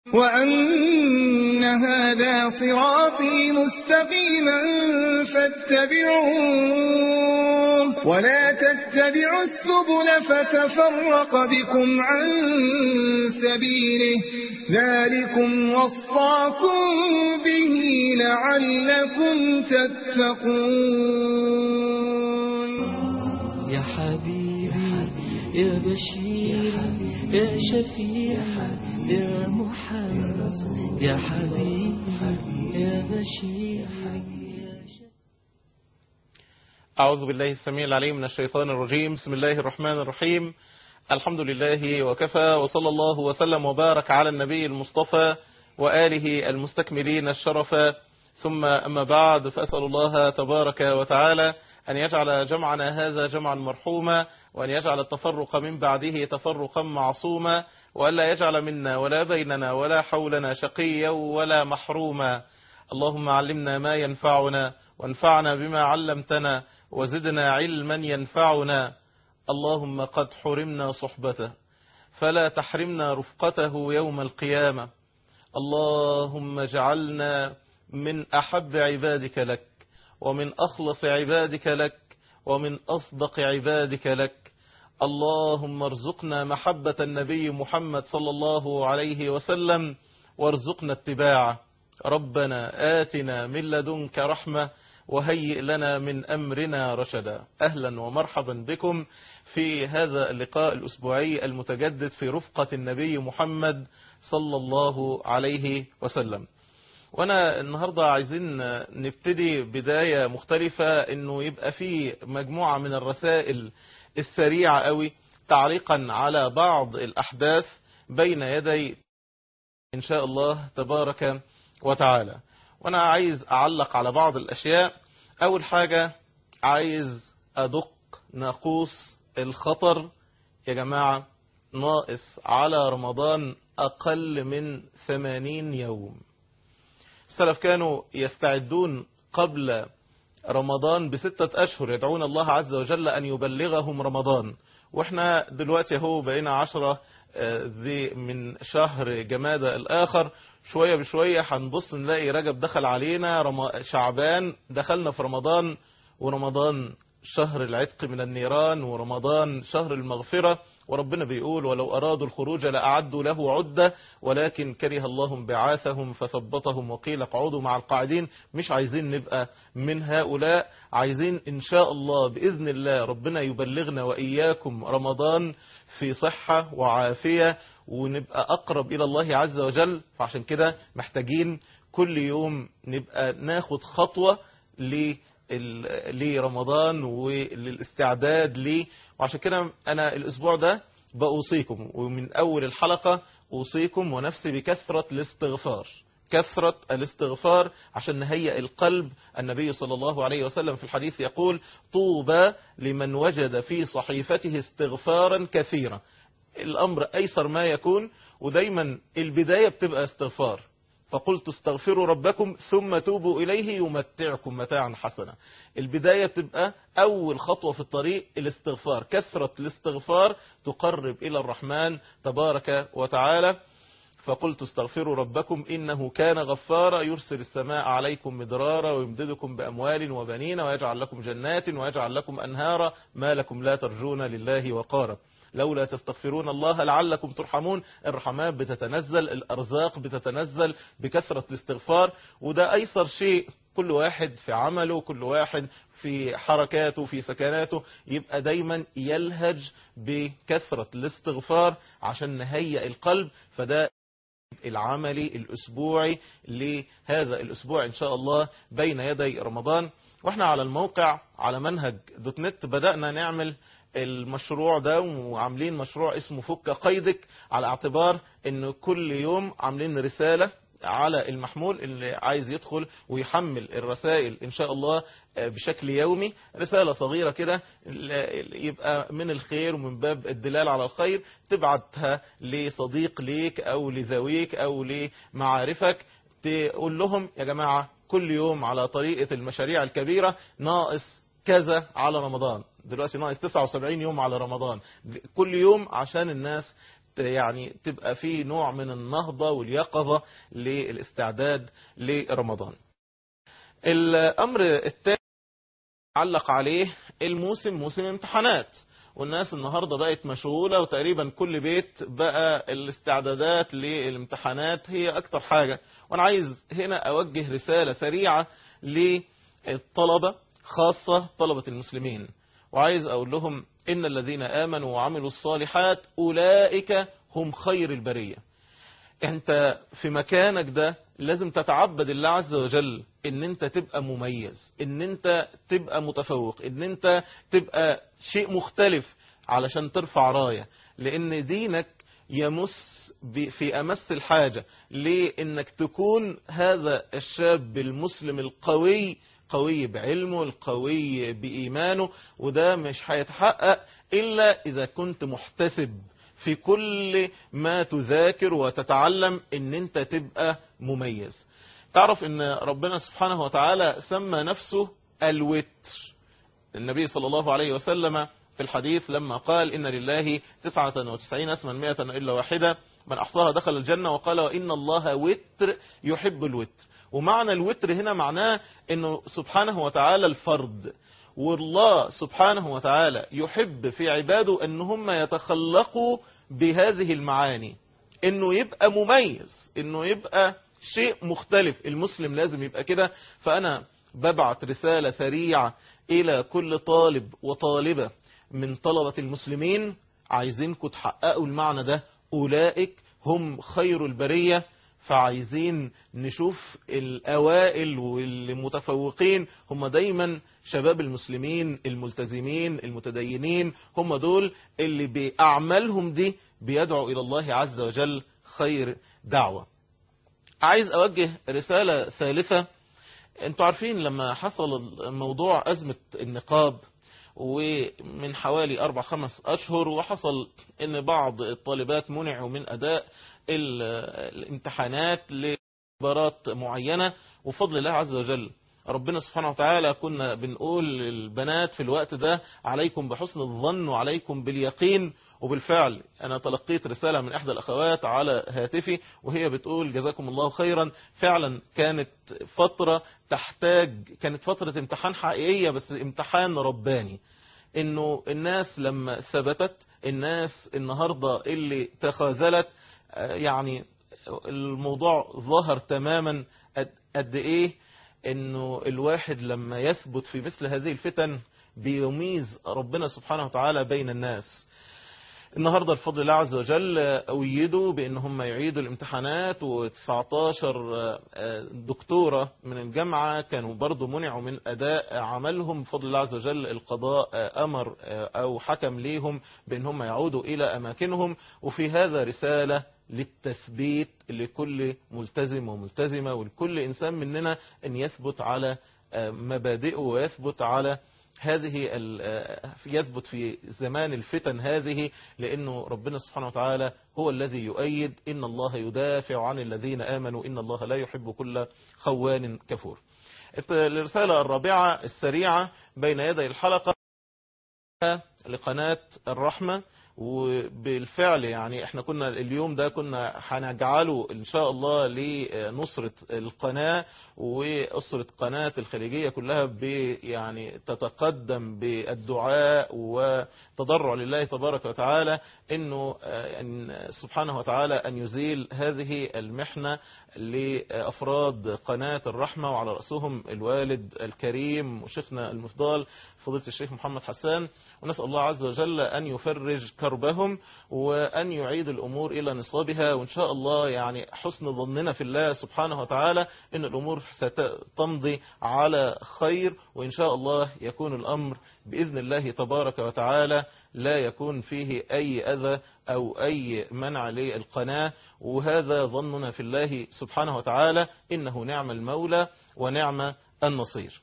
وأن هذا صراطي مستقيما فاتبعوه ولا تتبعوا السبل فتفرق بكم عن سبيله ذلكم وصاكم به لعلكم تتقون يا حبيبي يا بشير يا شفيع يا محمد يا حبيبي يا بشير أعوذ بالله السميع العليم من الشيطان الرجيم بسم الله الرحمن الرحيم الحمد لله وكفى وصلى الله وسلم وبارك على النبي المصطفى وآله المستكملين الشرف ثم أما بعد فأسأل الله تبارك وتعالى أن يجعل جمعنا هذا جمعا مرحوما وأن يجعل التفرق من بعده تفرقا معصوما وألا يجعل منا ولا بيننا ولا حولنا شقيا ولا محروما اللهم علمنا ما ينفعنا وانفعنا بما علمتنا وزدنا علما ينفعنا اللهم قد حرمنا صحبته فلا تحرمنا رفقته يوم القيامة اللهم اجعلنا من أحب عبادك لك ومن أخلص عبادك لك ومن أصدق عبادك لك اللهم ارزقنا محبة النبي محمد صلى الله عليه وسلم وارزقنا اتباعه ربنا آتنا من لدنك رحمة وهيئ لنا من أمرنا رشدا أهلا ومرحبا بكم في هذا اللقاء الأسبوعي المتجدد في رفقة النبي محمد صلى الله عليه وسلم وانا النهاردة عايزين نبتدي بداية مختلفة انه يبقى في مجموعة من الرسائل السريعة قوي تعليقا على بعض الاحداث بين يدي ان شاء الله تبارك وتعالى وانا عايز اعلق على بعض الاشياء اول حاجة عايز ادق ناقوس الخطر يا جماعة ناقص على رمضان اقل من ثمانين يوم السلف كانوا يستعدون قبل رمضان بستة أشهر يدعون الله عز وجل أن يبلغهم رمضان وإحنا دلوقتي هو بقينا عشرة ذي من شهر جمادة الآخر شوية بشوية هنبص نلاقي رجب دخل علينا رم... شعبان دخلنا في رمضان ورمضان شهر العتق من النيران ورمضان شهر المغفرة وربنا بيقول ولو أرادوا الخروج لأعدوا له عدة ولكن كره الله بعاثهم فثبطهم وقيل اقعدوا مع القاعدين مش عايزين نبقى من هؤلاء عايزين إن شاء الله بإذن الله ربنا يبلغنا وإياكم رمضان في صحة وعافية ونبقى أقرب إلى الله عز وجل فعشان كده محتاجين كل يوم نبقى ناخد خطوة ل لرمضان وللاستعداد ليه وعشان كده أنا الأسبوع ده بأوصيكم ومن أول الحلقة أوصيكم ونفسي بكثرة الاستغفار كثرة الاستغفار عشان نهيئ القلب النبي صلى الله عليه وسلم في الحديث يقول طوبى لمن وجد في صحيفته استغفارا كثيرا الأمر أيسر ما يكون ودايما البداية بتبقى استغفار فقلت استغفروا ربكم ثم توبوا إليه يمتعكم متاعا حسنا البداية تبقى أول خطوة في الطريق الاستغفار كثرة الاستغفار تقرب إلى الرحمن تبارك وتعالى فقلت استغفروا ربكم إنه كان غفارا يرسل السماء عليكم مدرارا ويمددكم بأموال وبنين ويجعل لكم جنات ويجعل لكم أنهارا ما لكم لا ترجون لله وقارا لولا تستغفرون الله لعلكم ترحمون الرحمات بتتنزل الأرزاق بتتنزل بكثرة الاستغفار وده أيسر شيء كل واحد في عمله كل واحد في حركاته في سكناته يبقى دايما يلهج بكثرة الاستغفار عشان نهيئ القلب فده العملي الأسبوعي لهذا الأسبوع إن شاء الله بين يدي رمضان واحنا على الموقع على منهج دوت نت بدأنا نعمل المشروع ده وعاملين مشروع اسمه فك قيدك على اعتبار ان كل يوم عاملين رسالة على المحمول اللي عايز يدخل ويحمل الرسائل ان شاء الله بشكل يومي رسالة صغيرة كده يبقى من الخير ومن باب الدلال على الخير تبعتها لصديق ليك او لذويك او لمعارفك تقول لهم يا جماعة كل يوم على طريقة المشاريع الكبيرة ناقص كذا على رمضان دلوقتي ناقص 79 يوم على رمضان كل يوم عشان الناس يعني تبقى في نوع من النهضة واليقظة للاستعداد لرمضان الأمر الثاني علق عليه الموسم موسم امتحانات والناس النهاردة بقت مشغولة وتقريبا كل بيت بقى الاستعدادات للامتحانات هي أكتر حاجة وأنا عايز هنا أوجه رسالة سريعة للطلبة خاصة طلبة المسلمين وعايز أقول لهم إن الذين آمنوا وعملوا الصالحات أولئك هم خير البرية انت في مكانك ده لازم تتعبد الله عز وجل ان انت تبقى مميز ان انت تبقى متفوق ان انت تبقى شيء مختلف علشان ترفع راية لان دينك يمس في امس الحاجة لانك تكون هذا الشاب المسلم القوي قوي بعلمه القوي بإيمانه وده مش هيتحقق إلا إذا كنت محتسب في كل ما تذاكر وتتعلم ان انت تبقى مميز تعرف ان ربنا سبحانه وتعالى سمى نفسه الوتر النبي صلى الله عليه وسلم في الحديث لما قال إن لله تسعة وتسعين اسما مئة إلا واحدة من أحصاها دخل الجنة وقال وإن الله وتر يحب الوتر ومعنى الوتر هنا معناه أنه سبحانه وتعالى الفرد والله سبحانه وتعالى يحب في عباده أن هم يتخلقوا بهذه المعاني أنه يبقى مميز أنه يبقى شيء مختلف المسلم لازم يبقى كده فأنا ببعت رسالة سريعة إلى كل طالب وطالبة من طلبة المسلمين عايزينكم تحققوا المعنى ده أولئك هم خير البرية فعايزين نشوف الأوائل والمتفوقين هم دايما شباب المسلمين الملتزمين المتدينين هم دول اللي بأعمالهم دي بيدعوا إلى الله عز وجل خير دعوة عايز أوجه رسالة ثالثة انتوا عارفين لما حصل موضوع أزمة النقاب ومن حوالي أربع خمس أشهر وحصل أن بعض الطالبات منعوا من أداء الامتحانات لمبارات معينة وفضل الله عز وجل ربنا سبحانه وتعالى كنا بنقول للبنات في الوقت ده عليكم بحسن الظن وعليكم باليقين وبالفعل أنا تلقيت رسالة من إحدى الأخوات على هاتفي وهي بتقول جزاكم الله خيرا فعلا كانت فترة تحتاج كانت فترة امتحان حقيقية بس امتحان رباني انه الناس لما ثبتت الناس النهاردة اللي تخاذلت يعني الموضوع ظهر تماما قد ايه انه الواحد لما يثبت في مثل هذه الفتن بيميز ربنا سبحانه وتعالى بين الناس النهاردة الفضل الله عز وجل أويدوا بأن هم يعيدوا الامتحانات و19 دكتورة من الجامعة كانوا برضو منعوا من أداء عملهم بفضل الله عز وجل القضاء أمر أو حكم ليهم بأن هم يعودوا إلى أماكنهم وفي هذا رسالة للتثبيت لكل ملتزم وملتزمة ولكل إنسان مننا أن يثبت على مبادئه ويثبت على هذه يثبت في زمان الفتن هذه لأنه ربنا سبحانه وتعالى هو الذي يؤيد إن الله يدافع عن الذين آمنوا إن الله لا يحب كل خوان كفور الرسالة الرابعة السريعة بين يدي الحلقة لقناة الرحمة وبالفعل يعني احنا كنا اليوم ده كنا هنجعله ان شاء الله لنصرة القناة وأسرة قناة الخليجية كلها يعني تتقدم بالدعاء وتضرع لله تبارك وتعالى انه سبحانه وتعالى ان يزيل هذه المحنة لأفراد قناة الرحمة وعلى رأسهم الوالد الكريم وشيخنا المفضال فضيلة الشيخ محمد حسان ونسأل الله عز وجل أن يفرج كربهم وأن يعيد الأمور إلى نصابها وإن شاء الله يعني حسن ظننا في الله سبحانه وتعالى أن الأمور ستمضي على خير وإن شاء الله يكون الأمر بإذن الله تبارك وتعالى لا يكون فيه أي أذى أو أي منع للقناة وهذا ظننا في الله سبحانه وتعالى إنه نعم المولى ونعم النصير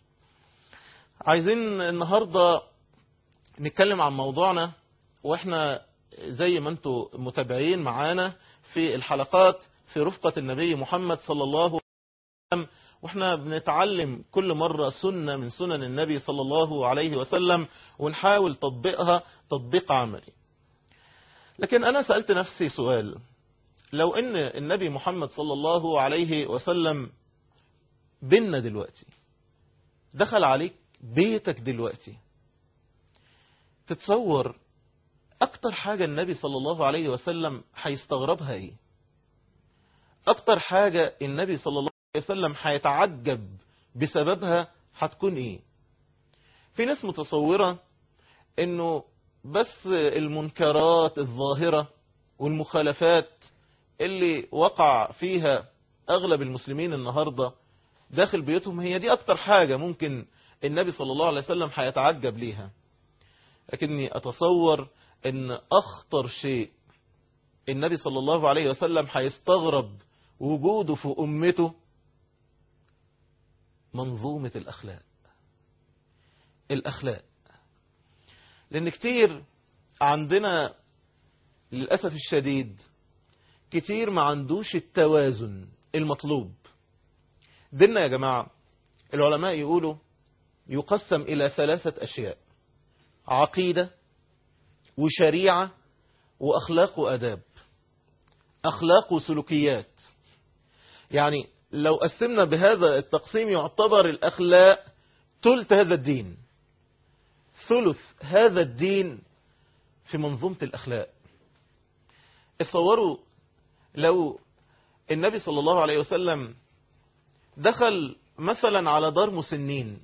عايزين النهاردة نتكلم عن موضوعنا واحنا زي ما انتم متابعين معانا في الحلقات في رفقة النبي محمد صلى الله عليه وسلم واحنا بنتعلم كل مرة سنة من سنن النبي صلى الله عليه وسلم ونحاول تطبيقها تطبيق عملي لكن أنا سألت نفسي سؤال لو أن النبي محمد صلى الله عليه وسلم بينا دلوقتي دخل عليك بيتك دلوقتي تتصور أكتر حاجة النبي صلى الله عليه وسلم هيستغربها إيه أكتر حاجة النبي صلى الله عليه وسلم هيتعجب بسببها هتكون إيه في ناس متصورة إنه بس المنكرات الظاهرة والمخالفات اللي وقع فيها أغلب المسلمين النهاردة داخل بيوتهم هي دي أكتر حاجة ممكن النبي صلى الله عليه وسلم هيتعجب ليها لكني أتصور أن أخطر شيء النبي صلى الله عليه وسلم هيستغرب وجوده في أمته منظومة الأخلاق الأخلاق لأن كتير عندنا للأسف الشديد كتير ما عندوش التوازن المطلوب ديننا يا جماعة العلماء يقولوا يقسم إلى ثلاثة أشياء عقيدة وشريعة وأخلاق وأداب أخلاق وسلوكيات يعني لو قسمنا بهذا التقسيم يعتبر الأخلاق ثلث هذا الدين ثلث هذا الدين في منظومة الأخلاق اتصوروا لو النبي صلى الله عليه وسلم دخل مثلا على دار مسنين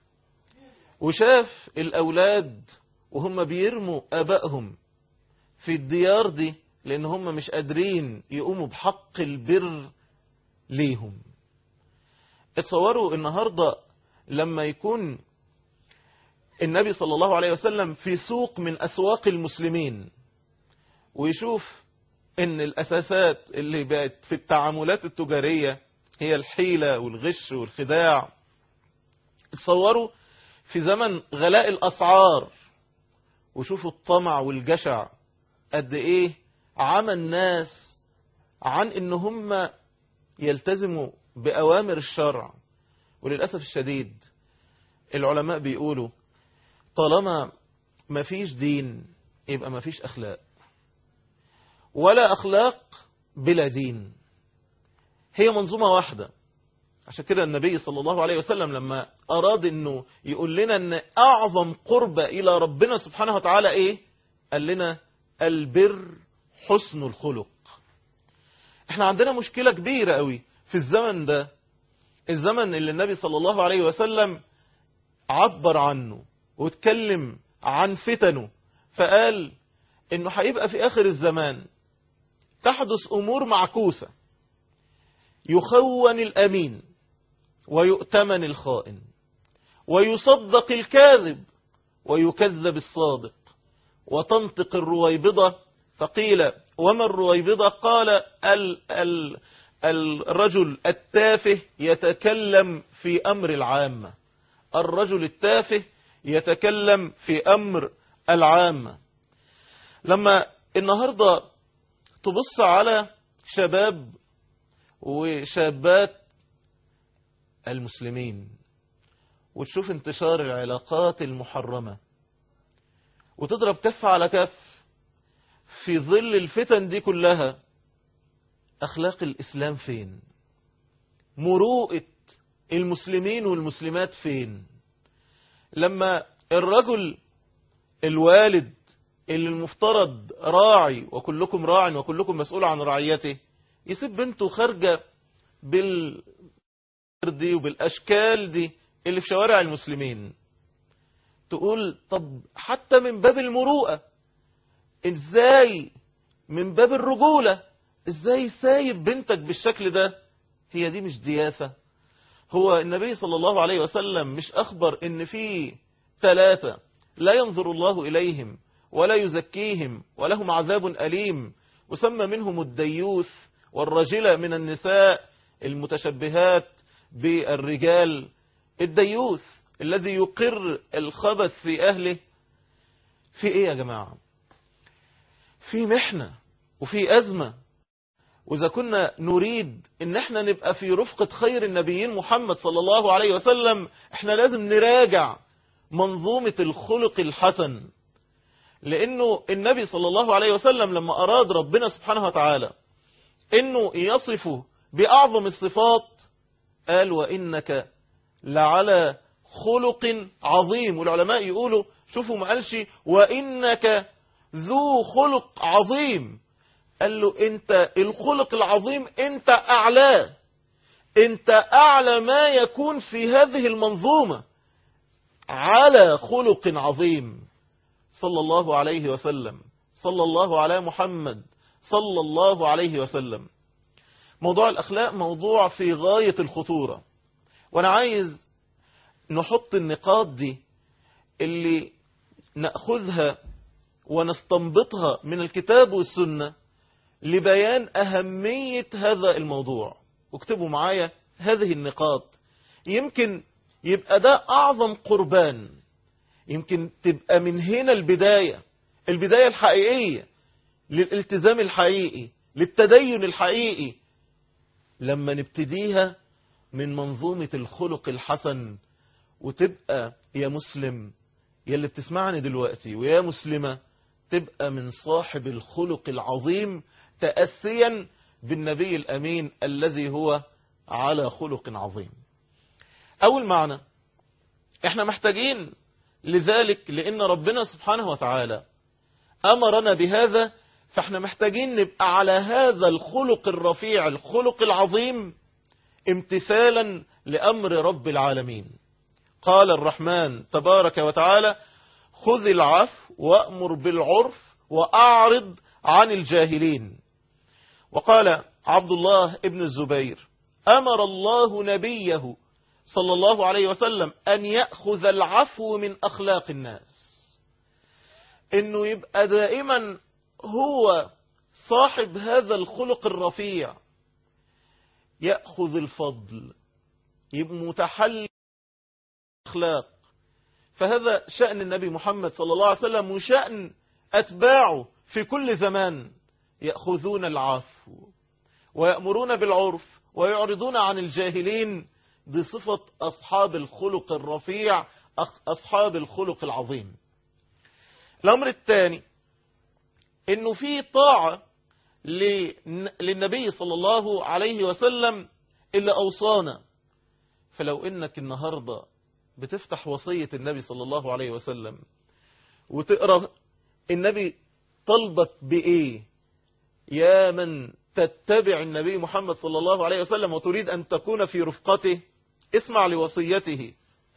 وشاف الأولاد وهم بيرموا أبائهم في الديار دي لأن هم مش قادرين يقوموا بحق البر ليهم اتصوروا النهاردة لما يكون النبي صلى الله عليه وسلم في سوق من أسواق المسلمين ويشوف ان الأساسات اللي بقت في التعاملات التجارية هي الحيلة والغش والخداع تصوروا في زمن غلاء الأسعار وشوفوا الطمع والجشع قد ايه عمى الناس عن ان هم يلتزموا بأوامر الشرع وللأسف الشديد العلماء بيقولوا طالما ما فيش دين يبقى ما فيش أخلاق ولا أخلاق بلا دين هي منظومة واحدة عشان كده النبي صلى الله عليه وسلم لما أراد أنه يقول لنا أن أعظم قربة إلى ربنا سبحانه وتعالى إيه قال لنا البر حسن الخلق احنا عندنا مشكلة كبيرة قوي في الزمن ده الزمن اللي النبي صلى الله عليه وسلم عبر عنه واتكلم عن فتنه فقال انه هيبقى في اخر الزمان تحدث امور معكوسة يخون الامين ويؤتمن الخائن ويصدق الكاذب ويكذب الصادق وتنطق الرويبضة فقيل وما الرويبضة قال ال ال الرجل التافه يتكلم في أمر العامة الرجل التافه يتكلم في أمر العامة لما النهاردة تبص على شباب وشابات المسلمين وتشوف انتشار العلاقات المحرمة وتضرب كف على كف في ظل الفتن دي كلها أخلاق الإسلام فين مروءة المسلمين والمسلمات فين لما الرجل الوالد اللي المفترض راعي وكلكم راع وكلكم مسؤول عن رعيته يسيب بنته خارجة بال دي وبالأشكال دي اللي في شوارع المسلمين تقول طب حتى من باب المروءة ازاي من باب الرجولة ازاي سايب بنتك بالشكل ده هي دي مش دياثة هو النبي صلى الله عليه وسلم مش أخبر ان في ثلاثة لا ينظر الله إليهم ولا يزكيهم ولهم عذاب أليم وسمى منهم الديوث والرجلة من النساء المتشبهات بالرجال الديوث الذي يقر الخبث في أهله في إيه يا جماعة في محنة وفي أزمة وإذا كنا نريد إن احنا نبقى في رفقة خير النبيين محمد صلى الله عليه وسلم احنا لازم نراجع منظومة الخلق الحسن لأنه النبي صلى الله عليه وسلم لما أراد ربنا سبحانه وتعالى أنه يصفه بأعظم الصفات قال وإنك لعلى خلق عظيم والعلماء يقولوا شوفوا ما قالش وإنك ذو خلق عظيم قال له انت الخلق العظيم انت اعلاه انت اعلى ما يكون في هذه المنظومة على خلق عظيم صلى الله عليه وسلم صلى الله على محمد صلى الله عليه وسلم موضوع الأخلاق موضوع في غاية الخطورة وأنا عايز نحط النقاط دي اللي نأخذها ونستنبطها من الكتاب والسنة لبيان أهمية هذا الموضوع واكتبوا معايا هذه النقاط يمكن يبقى ده أعظم قربان يمكن تبقى من هنا البداية البداية الحقيقية للالتزام الحقيقي للتدين الحقيقي لما نبتديها من منظومة الخلق الحسن وتبقى يا مسلم يا اللي بتسمعني دلوقتي ويا مسلمة تبقى من صاحب الخلق العظيم تأسيا بالنبي الأمين الذي هو على خلق عظيم أول معنى احنا محتاجين لذلك لأن ربنا سبحانه وتعالى أمرنا بهذا فاحنا محتاجين نبقى على هذا الخلق الرفيع الخلق العظيم امتثالا لأمر رب العالمين قال الرحمن تبارك وتعالى خذ العفو وأمر بالعرف وأعرض عن الجاهلين وقال عبد الله ابن الزبير أمر الله نبيه صلى الله عليه وسلم أن يأخذ العفو من أخلاق الناس إنه يبقى دائما هو صاحب هذا الخلق الرفيع يأخذ الفضل يبقى متحلي أخلاق فهذا شأن النبي محمد صلى الله عليه وسلم وشأن أتباعه في كل زمان يأخذون العفو ويأمرون بالعرف ويعرضون عن الجاهلين دي صفة أصحاب الخلق الرفيع أصحاب الخلق العظيم الأمر الثاني إنه في طاعة للنبي صلى الله عليه وسلم اللي أوصانا فلو إنك النهاردة بتفتح وصية النبي صلى الله عليه وسلم وتقرأ النبي طلبك بإيه يا من تتبع النبي محمد صلى الله عليه وسلم وتريد أن تكون في رفقته اسمع لوصيته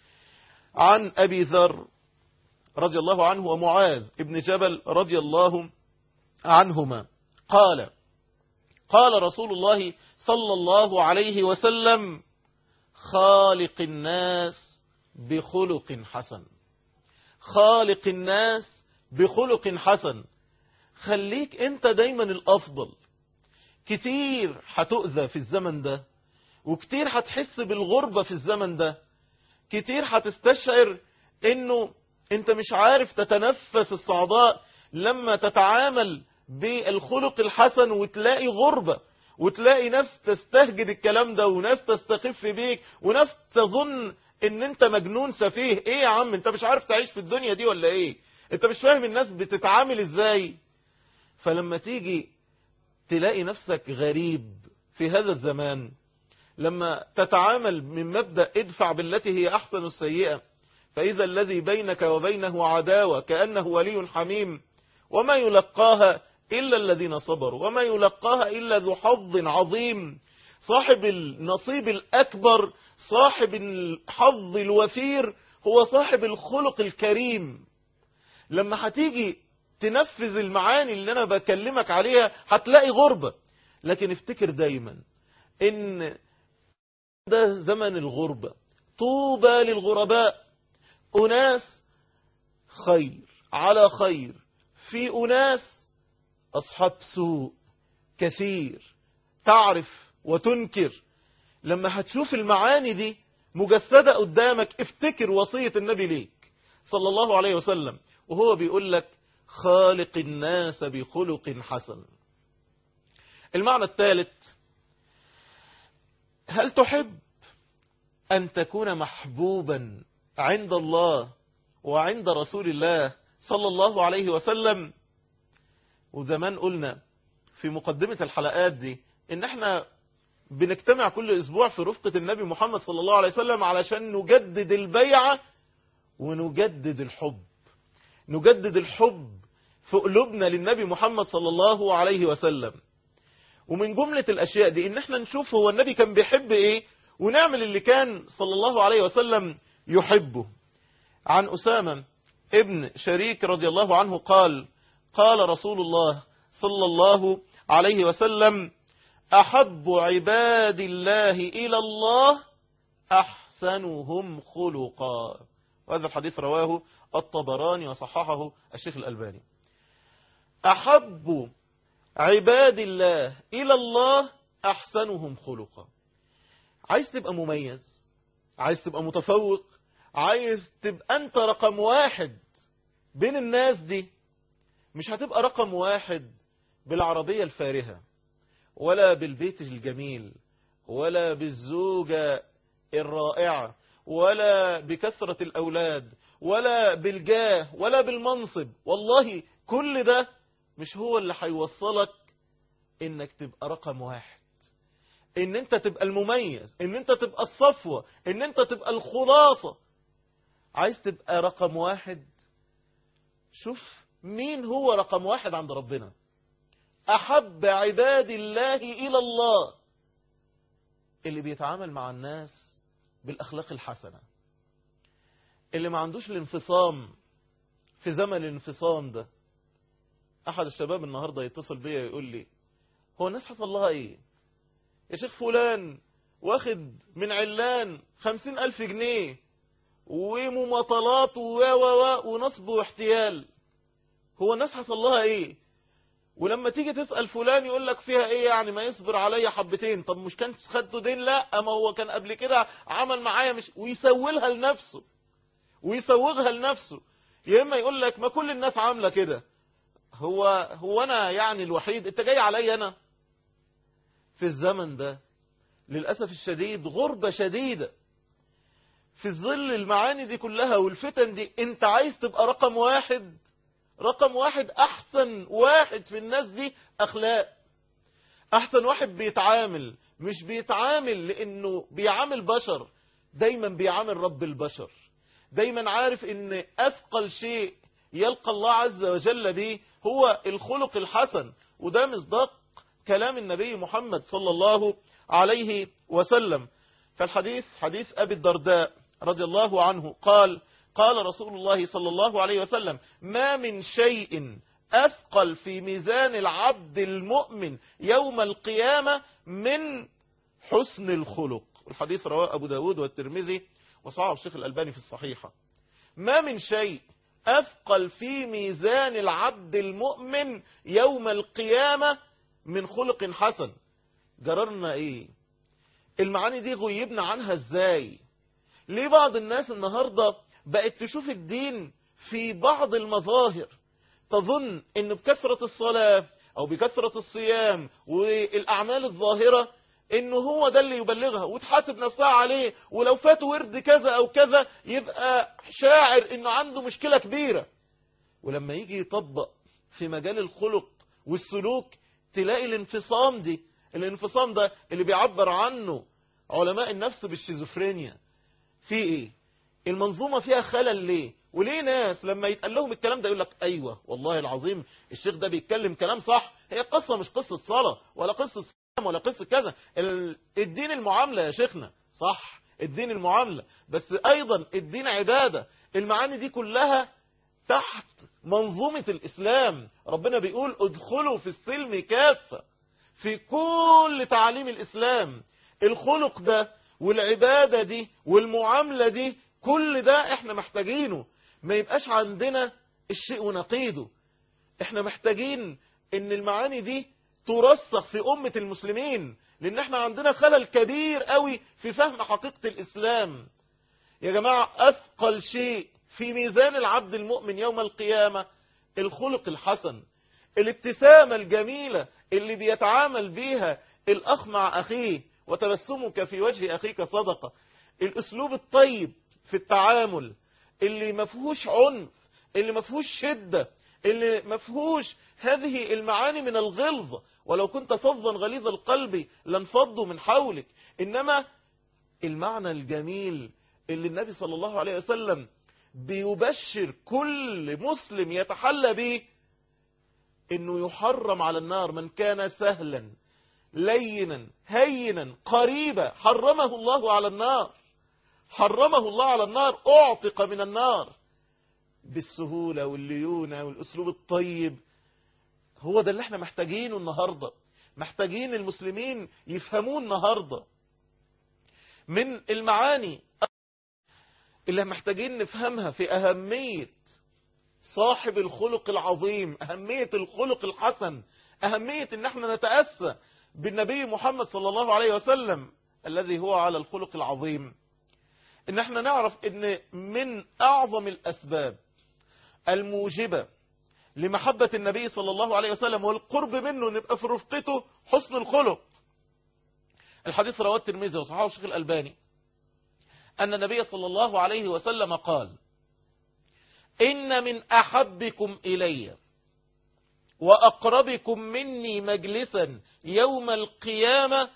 عن أبي ذر رضي الله عنه ومعاذ ابن جبل رضي الله عنهما قال قال رسول الله صلى الله عليه وسلم خالق الناس بخلق حسن خالق الناس بخلق حسن خليك انت دايما الافضل كتير هتؤذى في الزمن ده وكتير هتحس بالغربة في الزمن ده كتير هتستشعر انه انت مش عارف تتنفس الصعداء لما تتعامل بالخلق الحسن وتلاقي غربة وتلاقي ناس تستهجد الكلام ده وناس تستخف بيك وناس تظن ان انت مجنون سفيه ايه يا عم انت مش عارف تعيش في الدنيا دي ولا ايه انت مش فاهم الناس بتتعامل ازاي فلما تيجي تلاقي نفسك غريب في هذا الزمان لما تتعامل من مبدأ ادفع بالتي هي أحسن السيئة فإذا الذي بينك وبينه عداوة كأنه ولي حميم وما يلقاها إلا الذين صبروا وما يلقاها إلا ذو حظ عظيم صاحب النصيب الأكبر صاحب الحظ الوفير هو صاحب الخلق الكريم لما هتيجي تنفذ المعاني اللي أنا بكلمك عليها هتلاقي غربة لكن افتكر دايما ان ده زمن الغربة طوبى للغرباء أناس خير على خير في أناس أصحاب سوء كثير تعرف وتنكر لما هتشوف المعاني دي مجسدة قدامك افتكر وصية النبي ليك صلى الله عليه وسلم وهو بيقول لك خالق الناس بخلق حسن المعنى الثالث هل تحب أن تكون محبوبا عند الله وعند رسول الله صلى الله عليه وسلم وزمان قلنا في مقدمة الحلقات دي ان احنا بنجتمع كل اسبوع في رفقة النبي محمد صلى الله عليه وسلم علشان نجدد البيعة ونجدد الحب نجدد الحب في قلوبنا للنبي محمد صلى الله عليه وسلم ومن جملة الأشياء دي إن احنا نشوف هو النبي كان بيحب إيه ونعمل اللي كان صلى الله عليه وسلم يحبه عن أسامة ابن شريك رضي الله عنه قال قال رسول الله صلى الله عليه وسلم أحب عباد الله إلى الله أحسنهم خلقا وهذا الحديث رواه الطبراني وصححه الشيخ الألباني أحب عباد الله إلى الله أحسنهم خلقا عايز تبقى مميز عايز تبقى متفوق عايز تبقى أنت رقم واحد بين الناس دي مش هتبقى رقم واحد بالعربية الفارهة ولا بالبيت الجميل ولا بالزوجة الرائعة ولا بكثرة الأولاد ولا بالجاه ولا بالمنصب والله كل ده مش هو اللي هيوصلك انك تبقى رقم واحد ان انت تبقى المميز ان انت تبقى الصفوة ان انت تبقى الخلاصة عايز تبقى رقم واحد شوف مين هو رقم واحد عند ربنا أحب عباد الله إلى الله اللي بيتعامل مع الناس بالأخلاق الحسنة اللي ما عندوش الانفصام في زمن الانفصام ده أحد الشباب النهاردة يتصل بيا يقول لي هو الناس حصل لها إيه يا شيخ فلان واخد من علان خمسين ألف جنيه ومماطلات و و و ونصب واحتيال هو الناس حصل لها ايه ولما تيجي تسأل فلان يقول لك فيها ايه يعني ما يصبر عليا حبتين طب مش كان خدته دين لا ما هو كان قبل كده عمل معايا مش ويسولها لنفسه ويسوغها لنفسه يا اما يقول لك ما كل الناس عامله كده هو هو انا يعني الوحيد انت جاي عليا انا في الزمن ده للاسف الشديد غربه شديده في ظل المعاني دي كلها والفتن دي انت عايز تبقى رقم واحد رقم واحد احسن واحد في الناس دي اخلاق احسن واحد بيتعامل مش بيتعامل لانه بيعامل بشر دايما بيعامل رب البشر دايما عارف ان اثقل شيء يلقى الله عز وجل به هو الخلق الحسن وده مصداق كلام النبي محمد صلى الله عليه وسلم فالحديث حديث أبي الدرداء رضي الله عنه قال قال رسول الله صلى الله عليه وسلم ما من شيء أثقل في ميزان العبد المؤمن يوم القيامة من حسن الخلق الحديث رواه أبو داود والترمذي وصعب الشيخ الألباني في الصحيحة ما من شيء أثقل في ميزان العبد المؤمن يوم القيامة من خلق حسن جررنا ايه المعاني دي غيبنا عنها ازاي ليه بعض الناس النهاردة بقت تشوف الدين في بعض المظاهر تظن ان بكثرة الصلاة او بكثرة الصيام والاعمال الظاهرة انه هو ده اللي يبلغها وتحاسب نفسها عليه ولو فات ورد كذا او كذا يبقى شاعر انه عنده مشكلة كبيرة ولما يجي يطبق في مجال الخلق والسلوك تلاقي الانفصام دي الانفصام ده اللي بيعبر عنه علماء النفس بالشيزوفرينيا في ايه المنظومة فيها خلل ليه وليه ناس لما يتقال لهم الكلام ده يقول لك ايوه والله العظيم الشيخ ده بيتكلم كلام صح هي قصة مش قصة صلاة ولا قصة صيام ولا قصة كذا الدين المعاملة يا شيخنا صح الدين المعاملة بس ايضا الدين عبادة المعاني دي كلها تحت منظومة الإسلام ربنا بيقول ادخلوا في السلم كافة في كل تعاليم الإسلام الخلق ده والعبادة دي والمعاملة دي كل ده احنا محتاجينه ما يبقاش عندنا الشيء ونقيده احنا محتاجين ان المعاني دي ترسخ في أمة المسلمين لان احنا عندنا خلل كبير قوي في فهم حقيقة الإسلام يا جماعة أثقل شيء في ميزان العبد المؤمن يوم القيامة الخلق الحسن الابتسامة الجميلة اللي بيتعامل بيها الأخ مع أخيه وتبسمك في وجه أخيك صدقة الأسلوب الطيب في التعامل اللي ما فيهوش عنف اللي ما فيهوش شدة اللي ما فيهوش هذه المعاني من الغلظة ولو كنت فظا غليظ القلب لانفضوا من حولك إنما المعنى الجميل اللي النبي صلى الله عليه وسلم بيبشر كل مسلم يتحلى به انه يحرم على النار من كان سهلا لينا هينا قريبا حرمه الله على النار حرمه الله على النار اعتق من النار بالسهولة والليونة والاسلوب الطيب هو ده اللي احنا محتاجينه النهاردة محتاجين المسلمين يفهموه النهاردة من المعاني اللي محتاجين نفهمها في أهمية صاحب الخلق العظيم أهمية الخلق الحسن أهمية ان احنا نتأسى بالنبي محمد صلى الله عليه وسلم الذي هو على الخلق العظيم ان احنا نعرف ان من اعظم الاسباب الموجبة لمحبة النبي صلى الله عليه وسلم والقرب منه نبقى في رفقته حسن الخلق الحديث رواه الترمذي وصححه الشيخ الألباني أن النبي صلى الله عليه وسلم قال إن من أحبكم إلي وأقربكم مني مجلسا يوم القيامة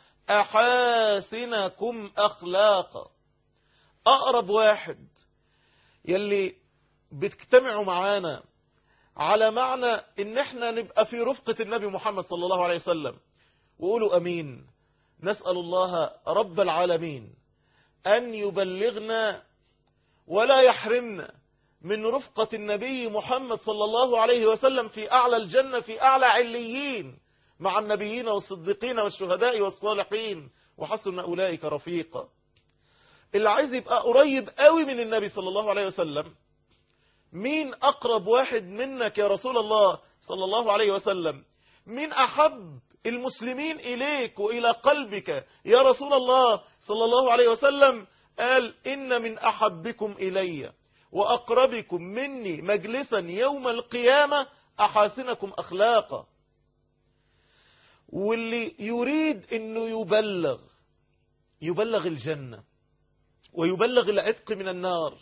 أحاسنكم أخلاقا أقرب واحد يلي بتجتمعوا معانا على معنى ان احنا نبقى في رفقة النبي محمد صلى الله عليه وسلم وقولوا امين نسأل الله رب العالمين ان يبلغنا ولا يحرمنا من رفقة النبي محمد صلى الله عليه وسلم في اعلى الجنة في اعلى عليين مع النبيين والصديقين والشهداء والصالحين وحسن اولئك رفيقا اللي عايز يبقى قريب قوي من النبي صلى الله عليه وسلم مين أقرب واحد منك يا رسول الله صلى الله عليه وسلم مين أحب المسلمين إليك وإلى قلبك يا رسول الله صلى الله عليه وسلم قال إن من أحبكم إلي وأقربكم مني مجلسا يوم القيامة أحاسنكم أخلاقا واللي يريد أنه يبلغ يبلغ الجنة ويبلغ العتق من النار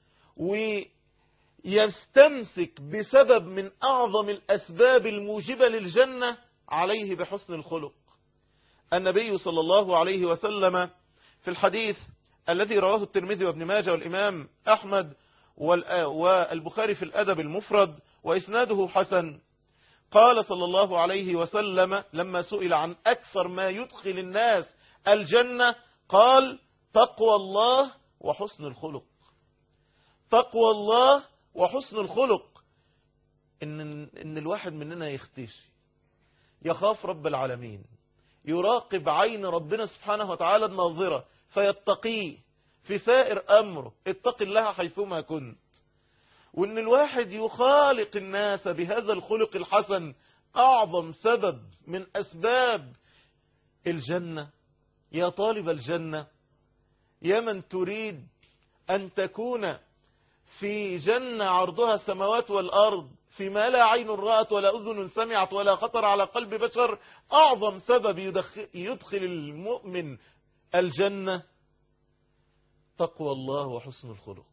ويستمسك بسبب من أعظم الأسباب الموجبة للجنة عليه بحسن الخلق النبي صلى الله عليه وسلم في الحديث الذي رواه الترمذي وابن ماجه والإمام أحمد والبخاري في الأدب المفرد وإسناده حسن قال صلى الله عليه وسلم لما سئل عن أكثر ما يدخل الناس الجنة قال تقوى الله وحسن الخلق تقوى الله وحسن الخلق إن, إن الواحد مننا يختشي يخاف رب العالمين يراقب عين ربنا سبحانه وتعالى الناظرة فيتقيه في سائر أمره اتق الله حيثما كنت وإن الواحد يخالق الناس بهذا الخلق الحسن أعظم سبب من أسباب الجنة يا طالب الجنة يا من تريد أن تكون في جنة عرضها السماوات والأرض فيما لا عين رأت ولا أذن سمعت ولا خطر على قلب بشر أعظم سبب يدخل, يدخل المؤمن الجنة تقوى الله وحسن الخلق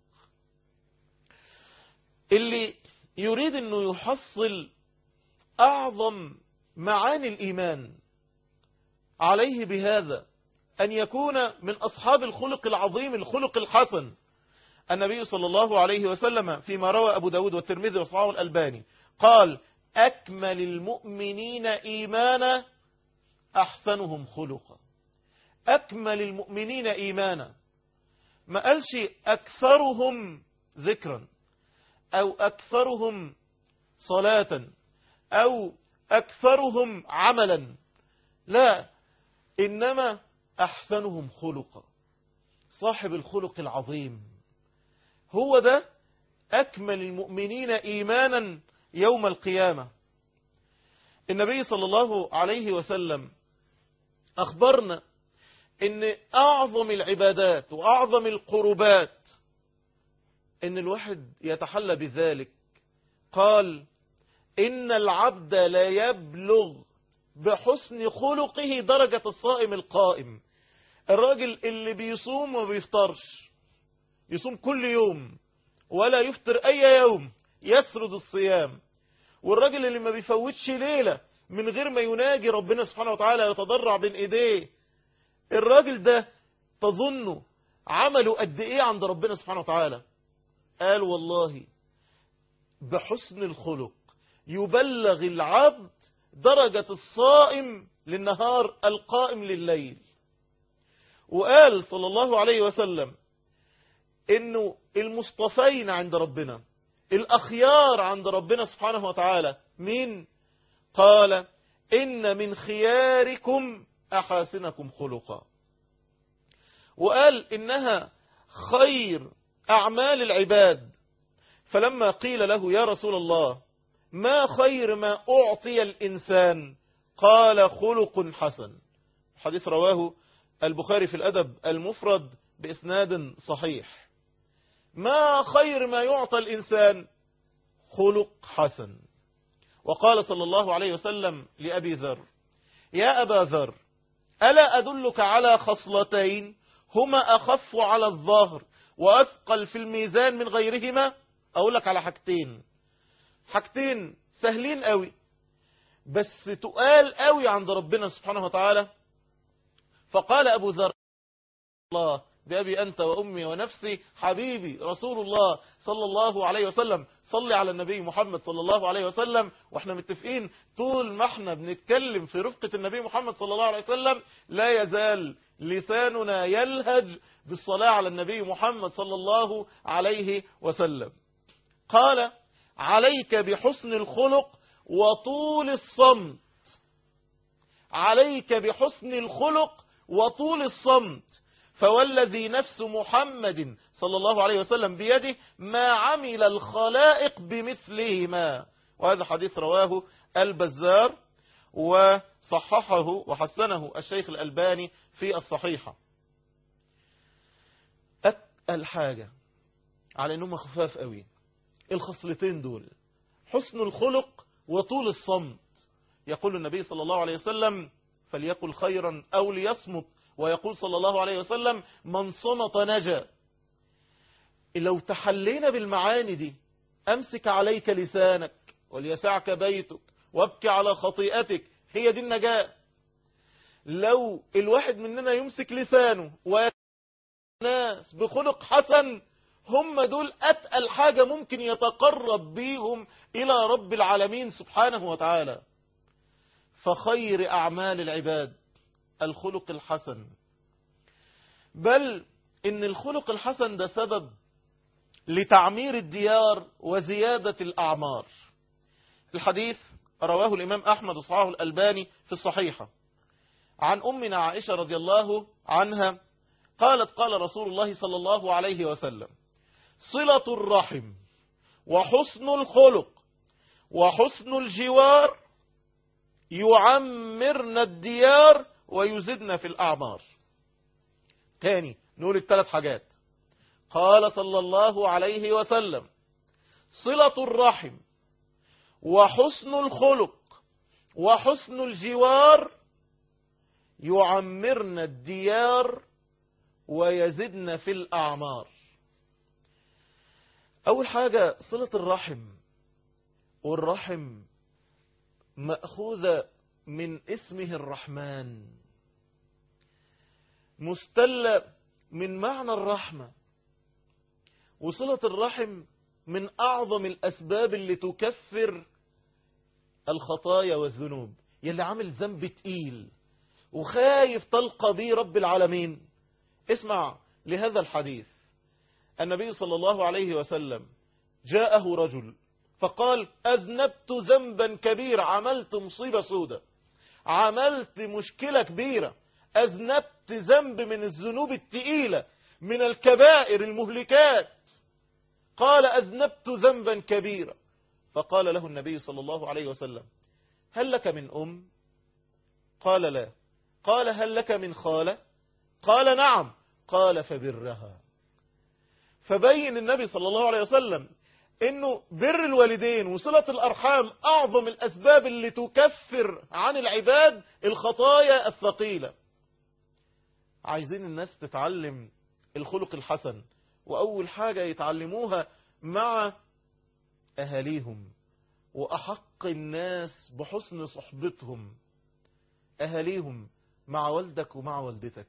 اللي يريد أنه يحصل أعظم معاني الإيمان عليه بهذا أن يكون من أصحاب الخلق العظيم الخلق الحسن النبي صلى الله عليه وسلم فيما روى أبو داود والترمذي وصحابه الألباني قال أكمل المؤمنين إيمانا أحسنهم خلقا أكمل المؤمنين إيمانا ما قالش أكثرهم ذكرا أو أكثرهم صلاة أو أكثرهم عملا لا إنما أحسنهم خلقا صاحب الخلق العظيم هو ده أكمل المؤمنين إيمانا يوم القيامة النبي صلى الله عليه وسلم أخبرنا ان أعظم العبادات وأعظم القربات ان الواحد يتحلى بذلك قال إن العبد لا يبلغ بحسن خلقه درجة الصائم القائم الراجل اللي بيصوم وما بيفطرش يصوم كل يوم ولا يفطر أي يوم يسرد الصيام والراجل اللي ما بيفوتش ليلة من غير ما يناجي ربنا سبحانه وتعالى يتضرع بين ايديه الراجل ده تظنه عمله قد ايه عند ربنا سبحانه وتعالى قال والله بحسن الخلق يبلغ العبد درجة الصائم للنهار القائم لليل وقال صلى الله عليه وسلم انه المصطفين عند ربنا الاخيار عند ربنا سبحانه وتعالى مين قال ان من خياركم احاسنكم خلقا وقال انها خير اعمال العباد فلما قيل له يا رسول الله ما خير ما اعطي الانسان قال خلق حسن حديث رواه البخاري في الأدب المفرد بإسناد صحيح ما خير ما يعطى الإنسان خلق حسن وقال صلى الله عليه وسلم لأبي ذر يا أبا ذر ألا أدلك على خصلتين هما أخف على الظهر وأثقل في الميزان من غيرهما أقول لك على حاجتين حاجتين سهلين قوي بس تقال قوي عند ربنا سبحانه وتعالى فقال أبو ذر الله بأبي أنت وأمي ونفسي حبيبي رسول الله صلى الله عليه وسلم صلي على النبي محمد صلى الله عليه وسلم واحنا متفقين طول ما احنا بنتكلم في رفقة النبي محمد صلى الله عليه وسلم لا يزال لساننا يلهج بالصلاة على النبي محمد صلى الله عليه وسلم قال عليك بحسن الخلق وطول الصمت عليك بحسن الخلق وطول الصمت فوالذي نفس محمد صلى الله عليه وسلم بيده ما عمل الخلائق بمثلهما وهذا حديث رواه البزار وصححه وحسنه الشيخ الألباني في الصحيحة أتقل حاجة على أنهم خفاف قوي الخصلتين دول حسن الخلق وطول الصمت يقول النبي صلى الله عليه وسلم فليقل خيرا أو ليصمت ويقول صلى الله عليه وسلم من صمت نجا لو تحلينا بالمعاني دي أمسك عليك لسانك وليسعك بيتك وابكي على خطيئتك هي دي النجاة لو الواحد مننا يمسك لسانه والناس بخلق حسن هم دول أتقل حاجة ممكن يتقرب بيهم إلى رب العالمين سبحانه وتعالى فخير أعمال العباد الخلق الحسن بل إن الخلق الحسن ده سبب لتعمير الديار وزيادة الأعمار الحديث رواه الإمام أحمد وصحاه الألباني في الصحيحة عن أمنا عائشة رضي الله عنها قالت قال رسول الله صلى الله عليه وسلم صلة الرحم وحسن الخلق وحسن الجوار يعمرن الديار ويزدن في الأعمار تاني نقول الثلاث حاجات قال صلى الله عليه وسلم صلة الرحم وحسن الخلق وحسن الجوار يعمرن الديار ويزدن في الأعمار أول حاجة صلة الرحم والرحم مأخوذة من اسمه الرحمن مستلة من معنى الرحمة وصلة الرحم من أعظم الأسباب اللي تكفر الخطايا والذنوب يلي عامل ذنب تقيل وخايف تلقى بيه رب العالمين اسمع لهذا الحديث النبي صلى الله عليه وسلم جاءه رجل فقال أذنبت ذنبا كبيرا عملت مصيبة سودة عملت مشكلة كبيرة أذنبت ذنب من الذنوب التقيلة من الكبائر المهلكات قال أذنبت ذنبا كبيرا فقال له النبي صلى الله عليه وسلم هل لك من أم قال لا قال هل لك من خالة قال نعم قال فبرها فبين النبي صلى الله عليه وسلم انه بر الوالدين وصلة الارحام اعظم الاسباب اللي تكفر عن العباد الخطايا الثقيلة عايزين الناس تتعلم الخلق الحسن واول حاجة يتعلموها مع أهاليهم وأحق الناس بحسن صحبتهم أهاليهم مع والدك ومع والدتك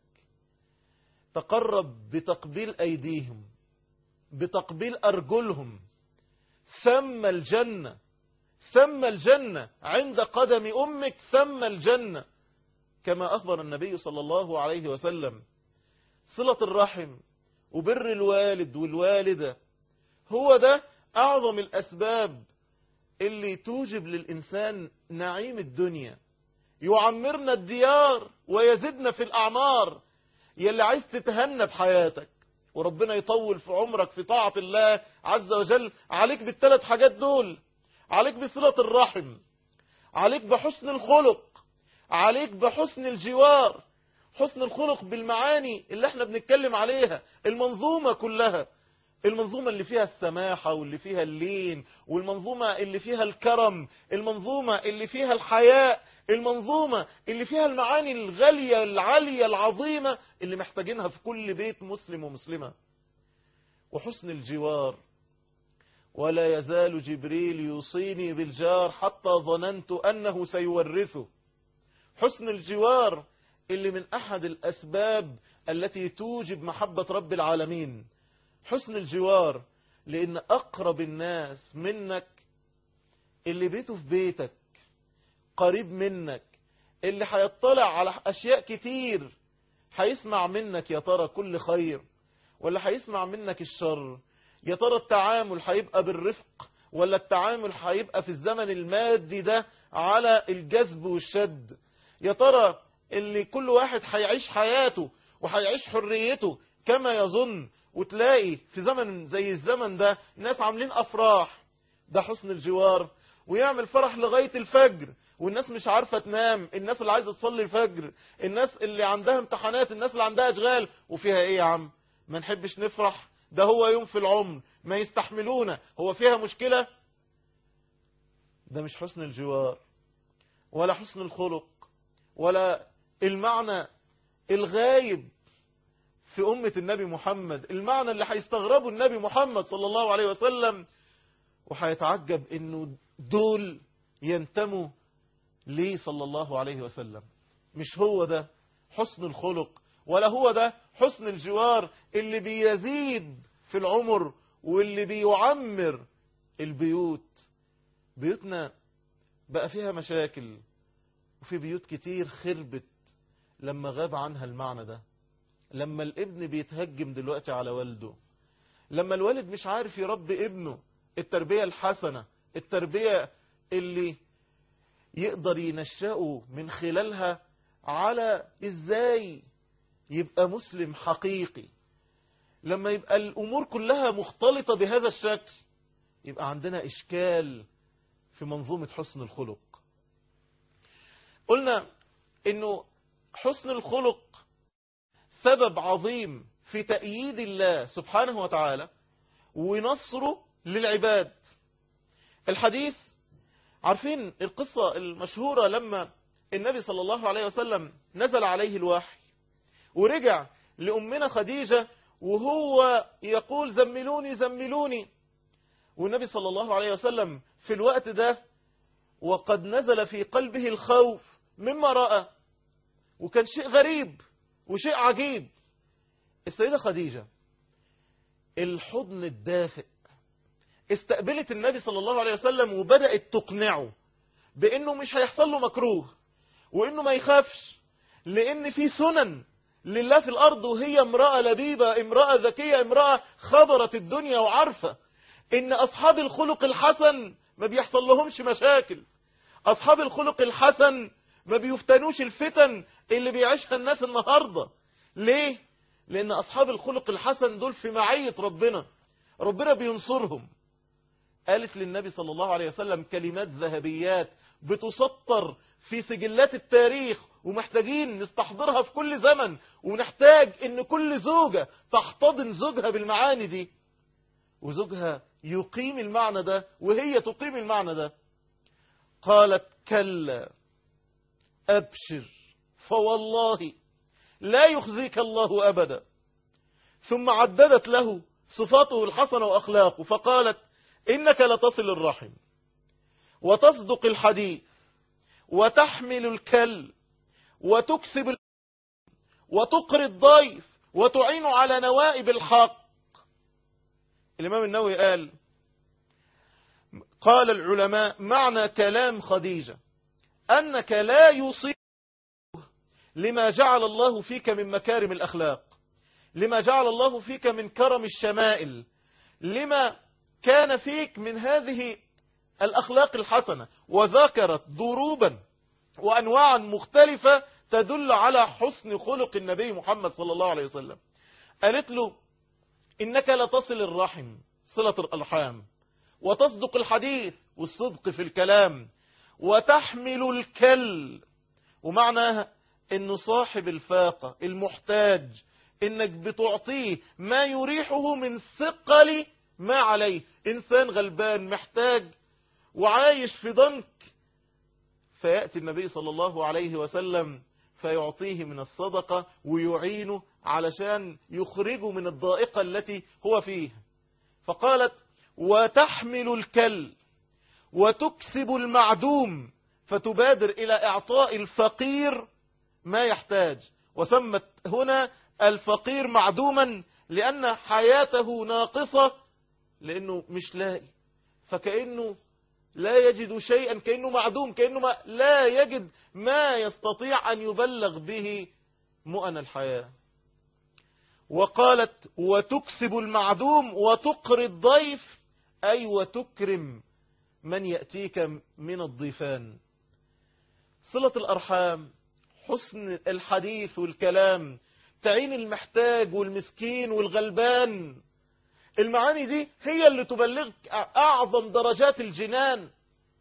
تقرب بتقبيل أيديهم بتقبيل أرجلهم ثم الجنة ثم الجنة عند قدم أمك ثم الجنة كما أخبر النبي صلى الله عليه وسلم صلة الرحم وبر الوالد والوالدة هو ده أعظم الأسباب اللي توجب للإنسان نعيم الدنيا يعمرنا الديار ويزدنا في الأعمار يلي عايز تتهنى بحياتك وربنا يطول في عمرك في طاعة الله عز وجل عليك بالثلاث حاجات دول عليك بصلة الرحم عليك بحسن الخلق عليك بحسن الجوار حسن الخلق بالمعاني اللي احنا بنتكلم عليها المنظومة كلها المنظومة اللي فيها السماحة واللي فيها اللين والمنظومة اللي فيها الكرم المنظومة اللي فيها الحياء المنظومة اللي فيها المعاني الغالية العالية العظيمة اللي محتاجينها في كل بيت مسلم ومسلمة وحسن الجوار ولا يزال جبريل يوصيني بالجار حتى ظننت أنه سيورثه حسن الجوار اللي من أحد الأسباب التي توجب محبة رب العالمين حسن الجوار لأن أقرب الناس منك اللي بيته في بيتك قريب منك اللي هيطلع على أشياء كتير هيسمع منك يا ترى كل خير ولا هيسمع منك الشر يا ترى التعامل هيبقى بالرفق ولا التعامل هيبقى في الزمن المادي ده على الجذب والشد يا ترى اللي كل واحد هيعيش حياته وهيعيش حريته كما يظن وتلاقي في زمن زي الزمن ده الناس عاملين أفراح ده حسن الجوار ويعمل فرح لغاية الفجر والناس مش عارفة تنام الناس اللي عايزة تصلي الفجر الناس اللي عندها امتحانات الناس اللي عندها أشغال وفيها ايه يا عم ما نحبش نفرح ده هو يوم في العمر ما يستحملونا هو فيها مشكلة ده مش حسن الجوار ولا حسن الخلق ولا المعنى الغايب في أمة النبي محمد المعنى اللي هيستغربه النبي محمد صلى الله عليه وسلم وهيتعجب انه دول ينتموا ليه صلى الله عليه وسلم مش هو ده حسن الخلق ولا هو ده حسن الجوار اللي بيزيد في العمر واللي بيعمر البيوت بيوتنا بقى فيها مشاكل وفي بيوت كتير خربت لما غاب عنها المعنى ده لما الابن بيتهجم دلوقتي على والده لما الوالد مش عارف يربي ابنه التربية الحسنة التربية اللي يقدر ينشأه من خلالها على ازاي يبقى مسلم حقيقي لما يبقى الأمور كلها مختلطة بهذا الشكل يبقى عندنا إشكال في منظومة حسن الخلق قلنا انه حسن الخلق سبب عظيم في تأييد الله سبحانه وتعالى ونصره للعباد الحديث عارفين القصة المشهورة لما النبي صلى الله عليه وسلم نزل عليه الوحي ورجع لأمنا خديجة وهو يقول زملوني زملوني والنبي صلى الله عليه وسلم في الوقت ده وقد نزل في قلبه الخوف مما رأى وكان شيء غريب وشيء عجيب السيدة خديجة الحضن الدافئ استقبلت النبي صلى الله عليه وسلم وبدأت تقنعه بأنه مش هيحصل له مكروه وأنه ما يخافش لأن في سنن لله في الأرض وهي امرأة لبيبة امرأة ذكية امرأة خبرت الدنيا وعارفة إن أصحاب الخلق الحسن ما بيحصل لهمش مشاكل أصحاب الخلق الحسن ما بيفتنوش الفتن اللي بيعيشها الناس النهاردة ليه؟ لأن أصحاب الخلق الحسن دول في معية ربنا ربنا بينصرهم قالت للنبي صلى الله عليه وسلم كلمات ذهبيات بتسطر في سجلات التاريخ ومحتاجين نستحضرها في كل زمن ونحتاج ان كل زوجة تحتضن زوجها بالمعاني دي وزوجها يقيم المعنى ده وهي تقيم المعنى ده قالت كلا أبشر فوالله لا يخزيك الله أبدا ثم عددت له صفاته الحسنة وأخلاقه فقالت إنك لتصل الرحم وتصدق الحديث وتحمل الكل وتكسب ال- وتقري الضيف وتعين على نوائب الحق الإمام النووي قال قال العلماء معنى كلام خديجة أنك لا يصيب لما جعل الله فيك من مكارم الأخلاق لما جعل الله فيك من كرم الشمائل لما كان فيك من هذه الأخلاق الحسنة وذكرت ضروبا وأنواعا مختلفة تدل على حسن خلق النبي محمد صلى الله عليه وسلم قالت له إنك لتصل الرحم صلة الأرحام وتصدق الحديث والصدق في الكلام وتحمل الكل ومعناها انه صاحب الفاقة المحتاج انك بتعطيه ما يريحه من ثقل ما عليه انسان غلبان محتاج وعايش في ضنك فيأتي النبي صلى الله عليه وسلم فيعطيه من الصدقة ويعينه علشان يخرجه من الضائقة التي هو فيها فقالت وتحمل الكل وتكسب المعدوم فتبادر إلى إعطاء الفقير ما يحتاج وسمت هنا الفقير معدوما لأن حياته ناقصة لأنه مش لاقي فكأنه لا يجد شيئا كأنه معدوم كأنه ما لا يجد ما يستطيع أن يبلغ به مؤن الحياة وقالت وتكسب المعدوم وتقري الضيف أي وتكرم من يأتيك من الضيفان صلة الأرحام حسن الحديث والكلام تعين المحتاج والمسكين والغلبان المعاني دي هي اللي تبلغك أعظم درجات الجنان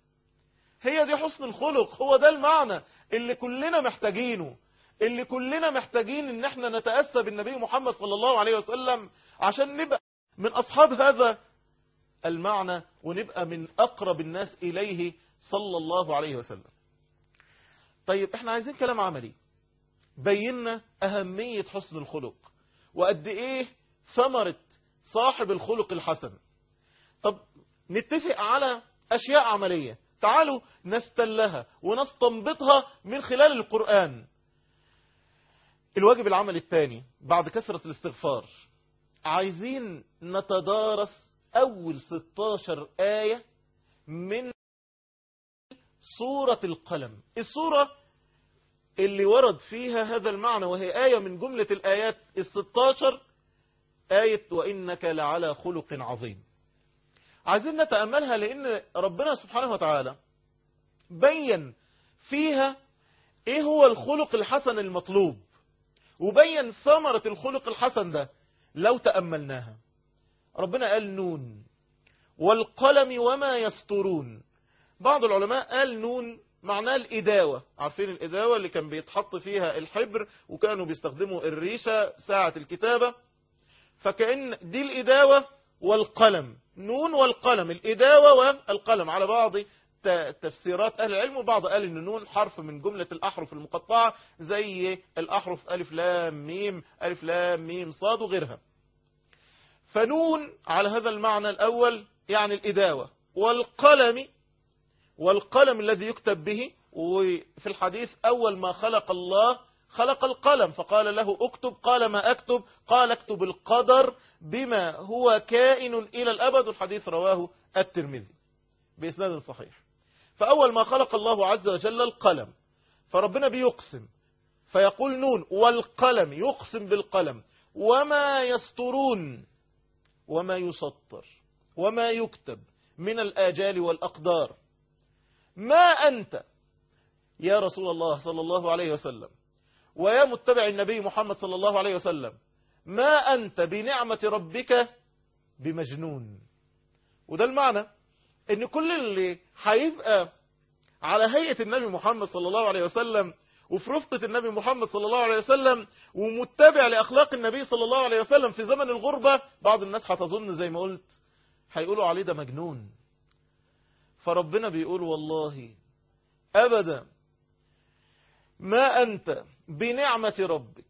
هي دي حسن الخلق هو ده المعنى اللي كلنا محتاجينه اللي كلنا محتاجين ان احنا نتأسى بالنبي محمد صلى الله عليه وسلم عشان نبقى من أصحاب هذا المعنى ونبقى من أقرب الناس إليه صلى الله عليه وسلم طيب احنا عايزين كلام عملي بينا أهمية حسن الخلق وقد ايه ثمرة صاحب الخلق الحسن طب نتفق على أشياء عملية تعالوا نستلها ونستنبطها من خلال القرآن الواجب العملي الثاني بعد كثرة الاستغفار عايزين نتدارس أول 16 آية من سورة القلم السورة اللي ورد فيها هذا المعنى وهي آية من جملة الآيات الستاشر آية وإنك لعلى خلق عظيم عايزين نتأملها لأن ربنا سبحانه وتعالى بين فيها إيه هو الخلق الحسن المطلوب وبين ثمرة الخلق الحسن ده لو تأملناها ربنا قال نون والقلم وما يسطرون بعض العلماء قال نون معناه الإداوة عارفين الإداوة اللي كان بيتحط فيها الحبر وكانوا بيستخدموا الريشة ساعة الكتابة فكأن دي الإداوة والقلم نون والقلم الإداوة والقلم على بعض تفسيرات أهل العلم وبعض قال إن نون حرف من جملة الأحرف المقطعة زي الأحرف ألف لام ميم ألف لام ميم صاد وغيرها فنون على هذا المعنى الأول يعني الإداوة والقلم والقلم الذي يكتب به وفي الحديث أول ما خلق الله خلق القلم فقال له اكتب قال ما أكتب قال اكتب القدر بما هو كائن إلى الأبد الحديث رواه الترمذي بإسناد صحيح فأول ما خلق الله عز وجل القلم فربنا بيقسم فيقول نون والقلم يقسم بالقلم وما يسطرون وما يسطر وما يكتب من الآجال والأقدار ما أنت يا رسول الله صلى الله عليه وسلم ويا متبع النبي محمد صلى الله عليه وسلم ما أنت بنعمة ربك بمجنون وده المعنى ان كل اللي هيبقى على هيئة النبي محمد صلى الله عليه وسلم وفي رفقة النبي محمد صلى الله عليه وسلم ومتبع لأخلاق النبي صلى الله عليه وسلم في زمن الغربة بعض الناس هتظن زي ما قلت هيقولوا عليه ده مجنون فربنا بيقول والله أبدا ما أنت بنعمة ربك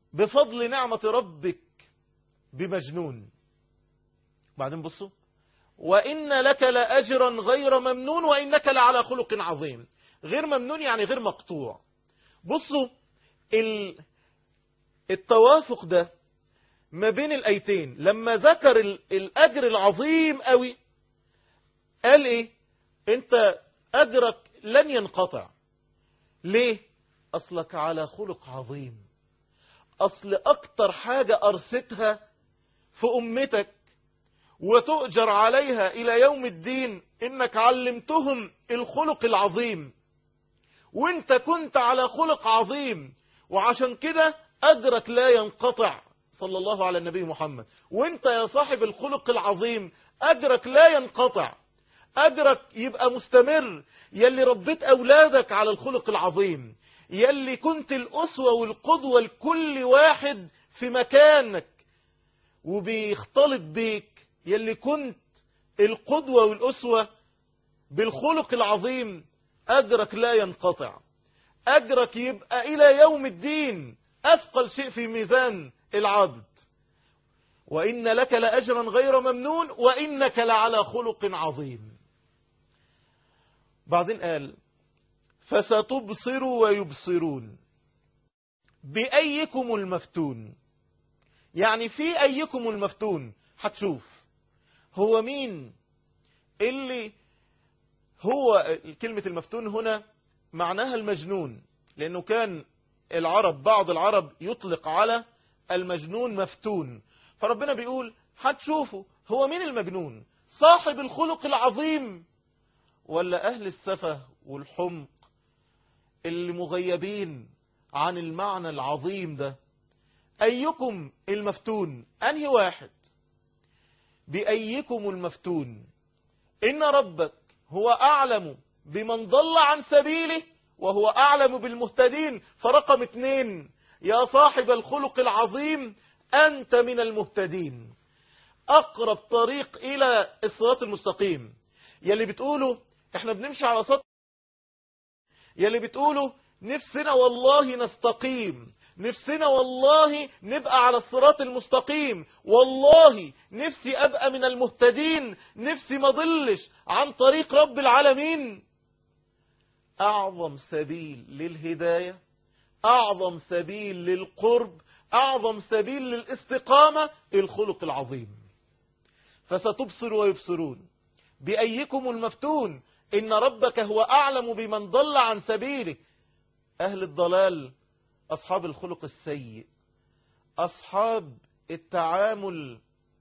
بفضل نعمة ربك بمجنون بعدين بصوا وإن لك لأجرا غير ممنون وإنك لعلى خلق عظيم غير ممنون يعني غير مقطوع بصوا ال... التوافق ده ما بين الآيتين لما ذكر ال... الأجر العظيم قوي قال إيه أنت أجرك لن ينقطع ليه أصلك على خلق عظيم أصل أكتر حاجة أرستها في أمتك وتؤجر عليها إلى يوم الدين إنك علمتهم الخلق العظيم وانت كنت على خلق عظيم وعشان كده أجرك لا ينقطع صلى الله على النبي محمد وانت يا صاحب الخلق العظيم أجرك لا ينقطع أجرك يبقى مستمر يلي ربيت أولادك على الخلق العظيم يلي كنت الأسوة والقدوة لكل واحد في مكانك وبيختلط بيك يلي كنت القدوة والأسوة بالخلق العظيم أجرك لا ينقطع أجرك يبقى إلى يوم الدين أثقل شيء في ميزان العبد وإن لك لأجرا غير ممنون وإنك لعلى خلق عظيم بعدين قال فستبصر ويبصرون بأيكم المفتون يعني في أيكم المفتون هتشوف هو مين اللي هو كلمة المفتون هنا معناها المجنون لأنه كان العرب بعض العرب يطلق على المجنون مفتون فربنا بيقول هتشوفوا هو مين المجنون صاحب الخلق العظيم ولا أهل السفه والحمق اللي مغيبين عن المعنى العظيم ده أيكم المفتون أنهي واحد بأيكم المفتون إن ربك هو أعلم بمن ضل عن سبيله وهو أعلم بالمهتدين فرقم اتنين يا صاحب الخلق العظيم أنت من المهتدين أقرب طريق إلى الصراط المستقيم يلي بتقولوا احنا بنمشي على سطح يلي بتقولوا نفسنا والله نستقيم نفسنا والله نبقى على الصراط المستقيم والله نفسي أبقى من المهتدين نفسي ما ضلش عن طريق رب العالمين أعظم سبيل للهداية أعظم سبيل للقرب أعظم سبيل للاستقامة الخلق العظيم فستبصر ويبصرون بأيكم المفتون إن ربك هو أعلم بمن ضل عن سبيله أهل الضلال أصحاب الخلق السيء أصحاب التعامل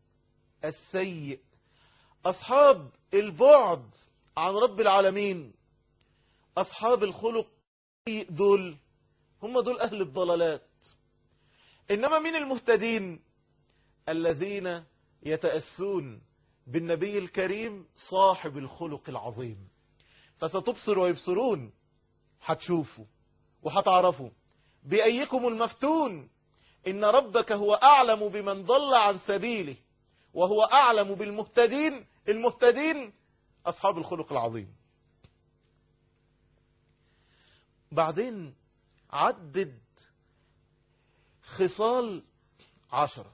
السيء أصحاب البعد عن رب العالمين أصحاب الخلق دول هم دول أهل الضلالات إنما من المهتدين الذين يتأسون بالنبي الكريم صاحب الخلق العظيم فستبصر ويبصرون هتشوفوا وهتعرفوا بأيكم المفتون إن ربك هو أعلم بمن ضل عن سبيله وهو أعلم بالمهتدين المهتدين أصحاب الخلق العظيم بعدين عدد خصال عشرة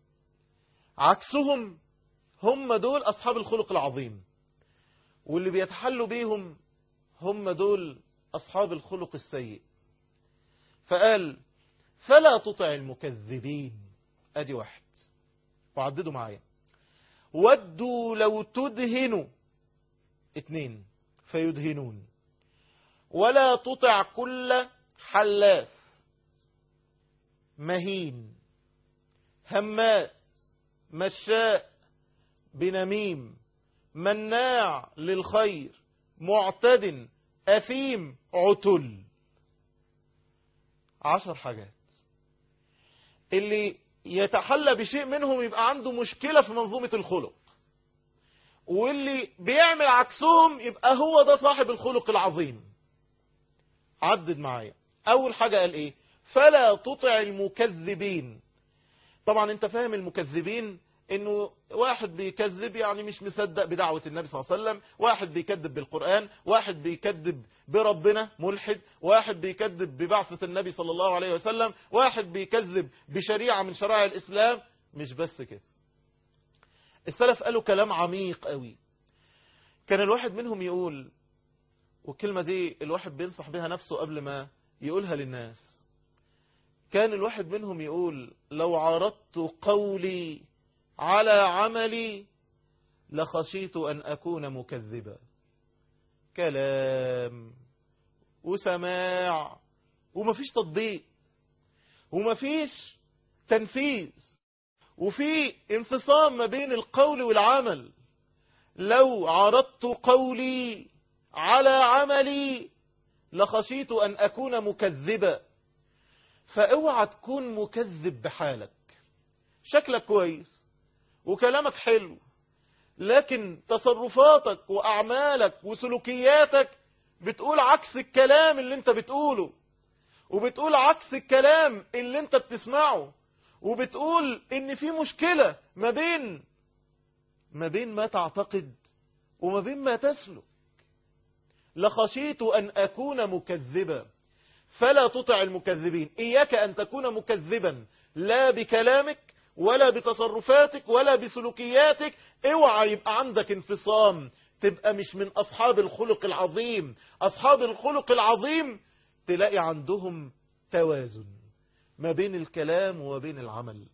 عكسهم هم دول أصحاب الخلق العظيم واللي بيتحلوا بيهم هم دول أصحاب الخلق السيء فقال فلا تطع المكذبين ادي واحد وعددوا معايا ودوا لو تدهنوا اتنين فيدهنون ولا تطع كل حلاف مهين هماز مشاء بنميم مناع للخير معتد أثيم عتل عشر حاجات اللي يتحلى بشيء منهم يبقى عنده مشكلة في منظومة الخلق واللي بيعمل عكسهم يبقى هو ده صاحب الخلق العظيم عدد معايا أول حاجة قال إيه فلا تطع المكذبين طبعا انت فاهم المكذبين انه واحد بيكذب يعني مش مصدق بدعوة النبي صلى الله عليه وسلم واحد بيكذب بالقرآن واحد بيكذب بربنا ملحد واحد بيكذب ببعثة النبي صلى الله عليه وسلم واحد بيكذب بشريعة من شرائع الإسلام مش بس كده السلف قالوا كلام عميق قوي كان الواحد منهم يقول والكلمة دي الواحد بينصح بها نفسه قبل ما يقولها للناس كان الواحد منهم يقول لو عرضت قولي على عملي لخشيت أن أكون مكذبا كلام وسماع ومفيش تطبيق ومفيش تنفيذ وفي انفصام ما بين القول والعمل لو عرضت قولي على عملي لخشيت أن أكون مكذبا فاوعى تكون مكذب بحالك شكلك كويس وكلامك حلو لكن تصرفاتك وأعمالك وسلوكياتك بتقول عكس الكلام اللي انت بتقوله وبتقول عكس الكلام اللي انت بتسمعه وبتقول ان في مشكلة ما بين ما بين ما تعتقد وما بين ما تسلك لخشيت أن أكون مكذبا فلا تطع المكذبين إياك أن تكون مكذبا لا بكلامك ولا بتصرفاتك ولا بسلوكياتك اوعى يبقى عندك انفصام تبقى مش من أصحاب الخلق العظيم أصحاب الخلق العظيم تلاقي عندهم توازن ما بين الكلام وما بين العمل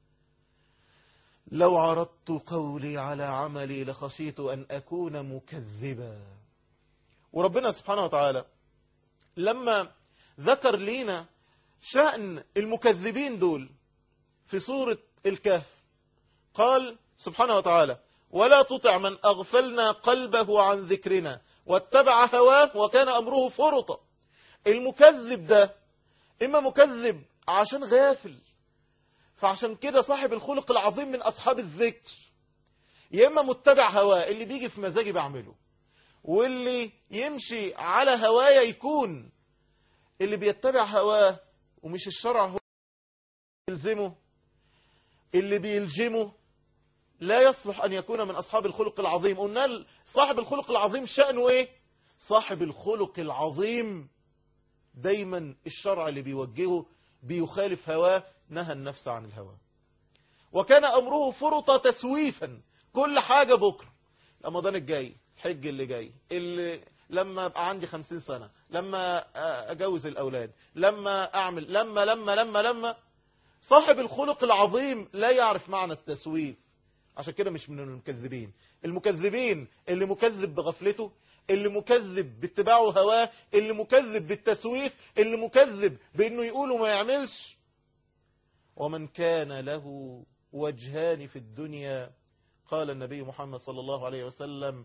لو عرضت قولي على عملي لخشيت أن أكون مكذبا وربنا سبحانه وتعالى لما ذكر لينا شأن المكذبين دول في سورة الكهف قال سبحانه وتعالى ولا تطع من أغفلنا قلبه عن ذكرنا واتبع هواه وكان أمره فرطا المكذب ده إما مكذب عشان غافل فعشان كده صاحب الخلق العظيم من أصحاب الذكر يا إما متبع هواه اللي بيجي في مزاجي بعمله واللي يمشي على هوايا يكون اللي بيتبع هواه ومش الشرع هو يلزمه اللي بيلجمه لا يصلح أن يكون من أصحاب الخلق العظيم قلنا صاحب الخلق العظيم شأنه إيه صاحب الخلق العظيم دايما الشرع اللي بيوجهه بيخالف هواه نهى النفس عن الهوى وكان أمره فرطة تسويفا كل حاجة بكرة رمضان الجاي الحج اللي جاي اللي لما ابقى عندي خمسين سنة لما أجوز الأولاد لما أعمل لما لما لما لما صاحب الخلق العظيم لا يعرف معنى التسويف عشان كده مش من المكذبين المكذبين اللي مكذب بغفلته اللي مكذب باتباعه هواه اللي مكذب بالتسويف اللي مكذب بانه يقول وما يعملش ومن كان له وجهان في الدنيا قال النبي محمد صلى الله عليه وسلم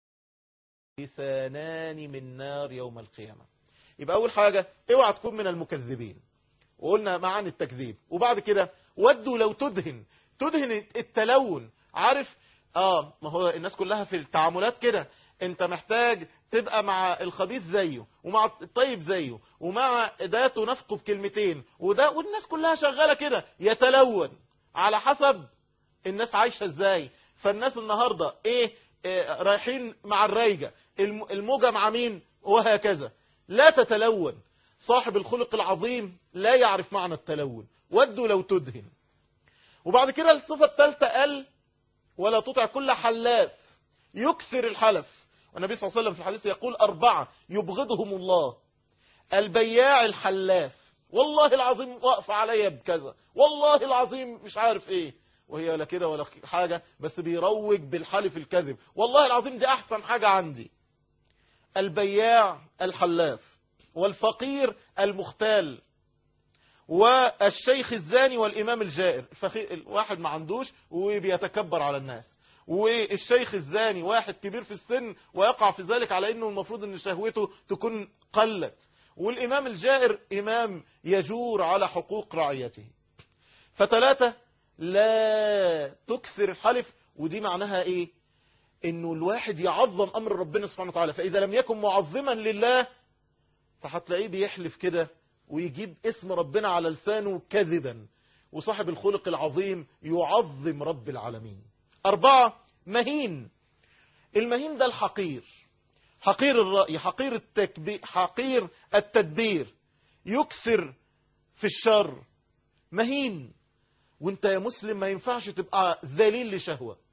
لسانان من نار يوم القيامة يبقى أول حاجة اوعى تكون من المكذبين وقلنا معاني التكذيب وبعد كده ودوا لو تدهن تدهن التلون عارف اه ما هو الناس كلها في التعاملات كده انت محتاج تبقى مع الخبيث زيه ومع الطيب زيه ومع ده تنافقه بكلمتين وده والناس كلها شغالة كده يتلون على حسب الناس عايشة ازاي فالناس النهاردة ايه, إيه رايحين مع الرايجة الموجة مع مين وهكذا لا تتلون صاحب الخلق العظيم لا يعرف معنى التلون ودوا لو تدهن وبعد كده الصفة الثالثة قال ولا تطع كل حلاف يكسر الحلف والنبي صلى الله عليه وسلم في الحديث يقول أربعة يبغضهم الله البياع الحلاف والله العظيم واقف عليا بكذا والله العظيم مش عارف ايه وهي لا كده ولا حاجة بس بيروج بالحلف الكذب والله العظيم دي أحسن حاجة عندي البياع الحلاف والفقير المختال والشيخ الزاني والإمام الجائر واحد ما عندوش وبيتكبر على الناس والشيخ الزاني واحد كبير في السن ويقع في ذلك على انه المفروض ان شهوته تكون قلت والامام الجائر امام يجور على حقوق رعيته فتلاتة لا تكثر الحلف ودي معناها ايه انه الواحد يعظم امر ربنا سبحانه وتعالى فاذا لم يكن معظما لله فهتلاقيه بيحلف كده ويجيب اسم ربنا على لسانه كذبا وصاحب الخلق العظيم يعظم رب العالمين أربعة مهين المهين ده الحقير حقير الرأي حقير, التكبير حقير التدبير يكثر في الشر مهين وانت يا مسلم ما ينفعش تبقى ذليل لشهوة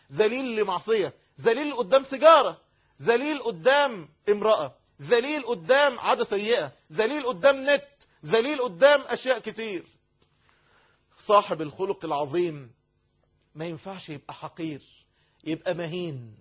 ذليل لمعصية ذليل قدام سيجارة ذليل قدام امرأة ذليل قدام عادة سيئة ذليل قدام نت ذليل قدام أشياء كتير صاحب الخلق العظيم ما ينفعش يبقى حقير يبقى مهين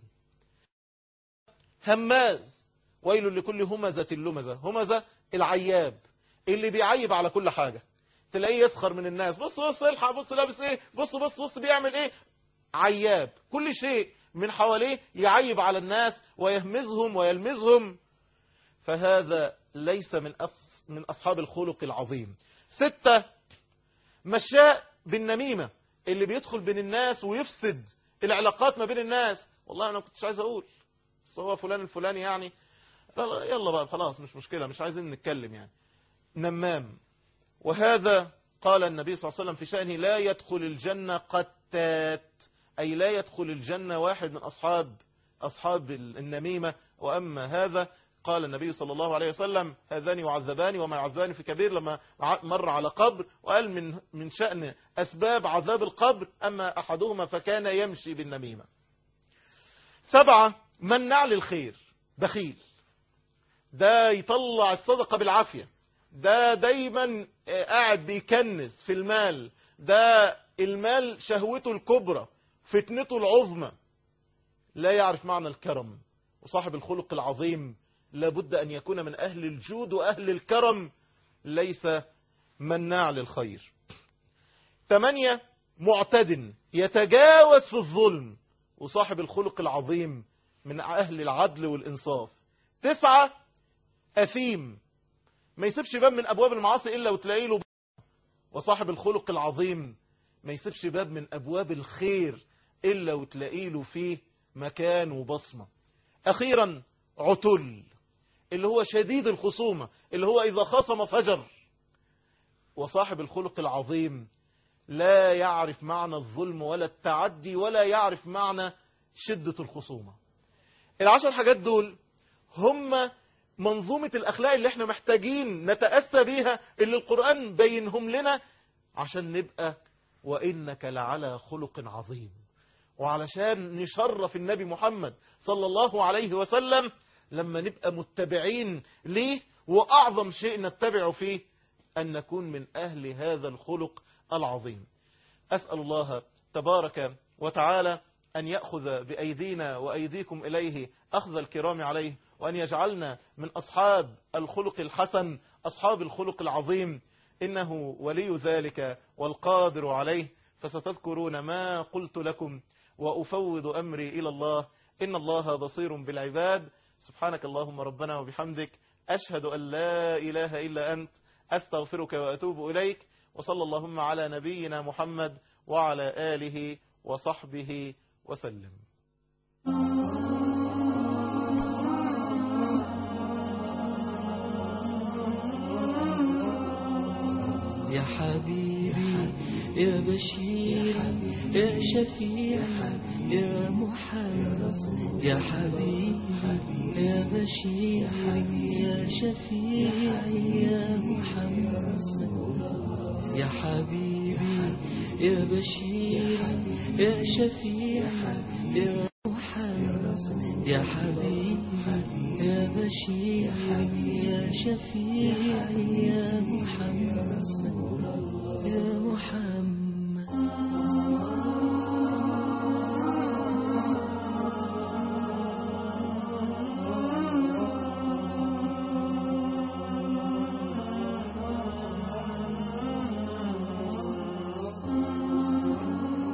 هماز ويل لكل همزة لمزة همزة العياب اللي بيعيب على كل حاجة تلاقيه يسخر من الناس بص بص الحق بص لابس ايه بص بص بص بيعمل ايه عياب كل شيء من حواليه يعيب على الناس ويهمزهم ويلمزهم فهذا ليس من أص من أصحاب الخلق العظيم ستة مشاء بالنميمة اللي بيدخل بين الناس ويفسد العلاقات ما بين الناس والله أنا ما كنتش عايز أقول بس هو فلان الفلاني يعني لا لا يلا بقى خلاص مش مشكلة مش عايزين نتكلم يعني نمام وهذا قال النبي صلى الله عليه وسلم في شأنه لا يدخل الجنة قتات أي لا يدخل الجنة واحد من أصحاب أصحاب النميمة وأما هذا قال النبي صلى الله عليه وسلم هذان يعذبان وما يعذبان في كبير لما مر على قبر وقال من من شأن أسباب عذاب القبر أما أحدهما فكان يمشي بالنميمة سبعة منع للخير بخيل ده يطلع الصدقة بالعافية ده دايما قاعد بيكنز في المال ده المال شهوته الكبرى فتنته العظمى لا يعرف معنى الكرم وصاحب الخلق العظيم لابد أن يكون من أهل الجود وأهل الكرم ليس مناع للخير ثمانية معتد يتجاوز في الظلم وصاحب الخلق العظيم من أهل العدل والإنصاف تسعة أثيم ما يسيبش باب من أبواب المعاصي إلا وتلاقي له وصاحب الخلق العظيم ما يسيبش باب من أبواب الخير إلا وتلاقي له فيه مكان وبصمة أخيرا عتل اللي هو شديد الخصومة اللي هو إذا خصم فجر وصاحب الخلق العظيم لا يعرف معنى الظلم ولا التعدي ولا يعرف معنى شدة الخصومة العشر حاجات دول هم منظومة الأخلاق اللي احنا محتاجين نتأسى بيها اللي القرآن بينهم لنا عشان نبقى وإنك لعلى خلق عظيم وعلشان نشرف النبي محمد صلى الله عليه وسلم لما نبقى متبعين ليه وأعظم شيء نتبع فيه أن نكون من أهل هذا الخلق العظيم أسأل الله تبارك وتعالى أن يأخذ بأيدينا وأيديكم إليه أخذ الكرام عليه وأن يجعلنا من أصحاب الخلق الحسن أصحاب الخلق العظيم إنه ولي ذلك والقادر عليه فستذكرون ما قلت لكم وأفوض أمري إلى الله إن الله بصير بالعباد سبحانك اللهم ربنا وبحمدك أشهد أن لا إله إلا أنت أستغفرك وأتوب إليك وصلى اللهم على نبينا محمد وعلى آله وصحبه وسلم يا حبيبي يا بشير يا شفيع يا محمد يا حبيبي يا بشير يا شفيع يا محمد يا حبيبي يا بشير يا شفيع يا محمد يا حبيبي يا بشير يا شفيع يا محمد يا محمد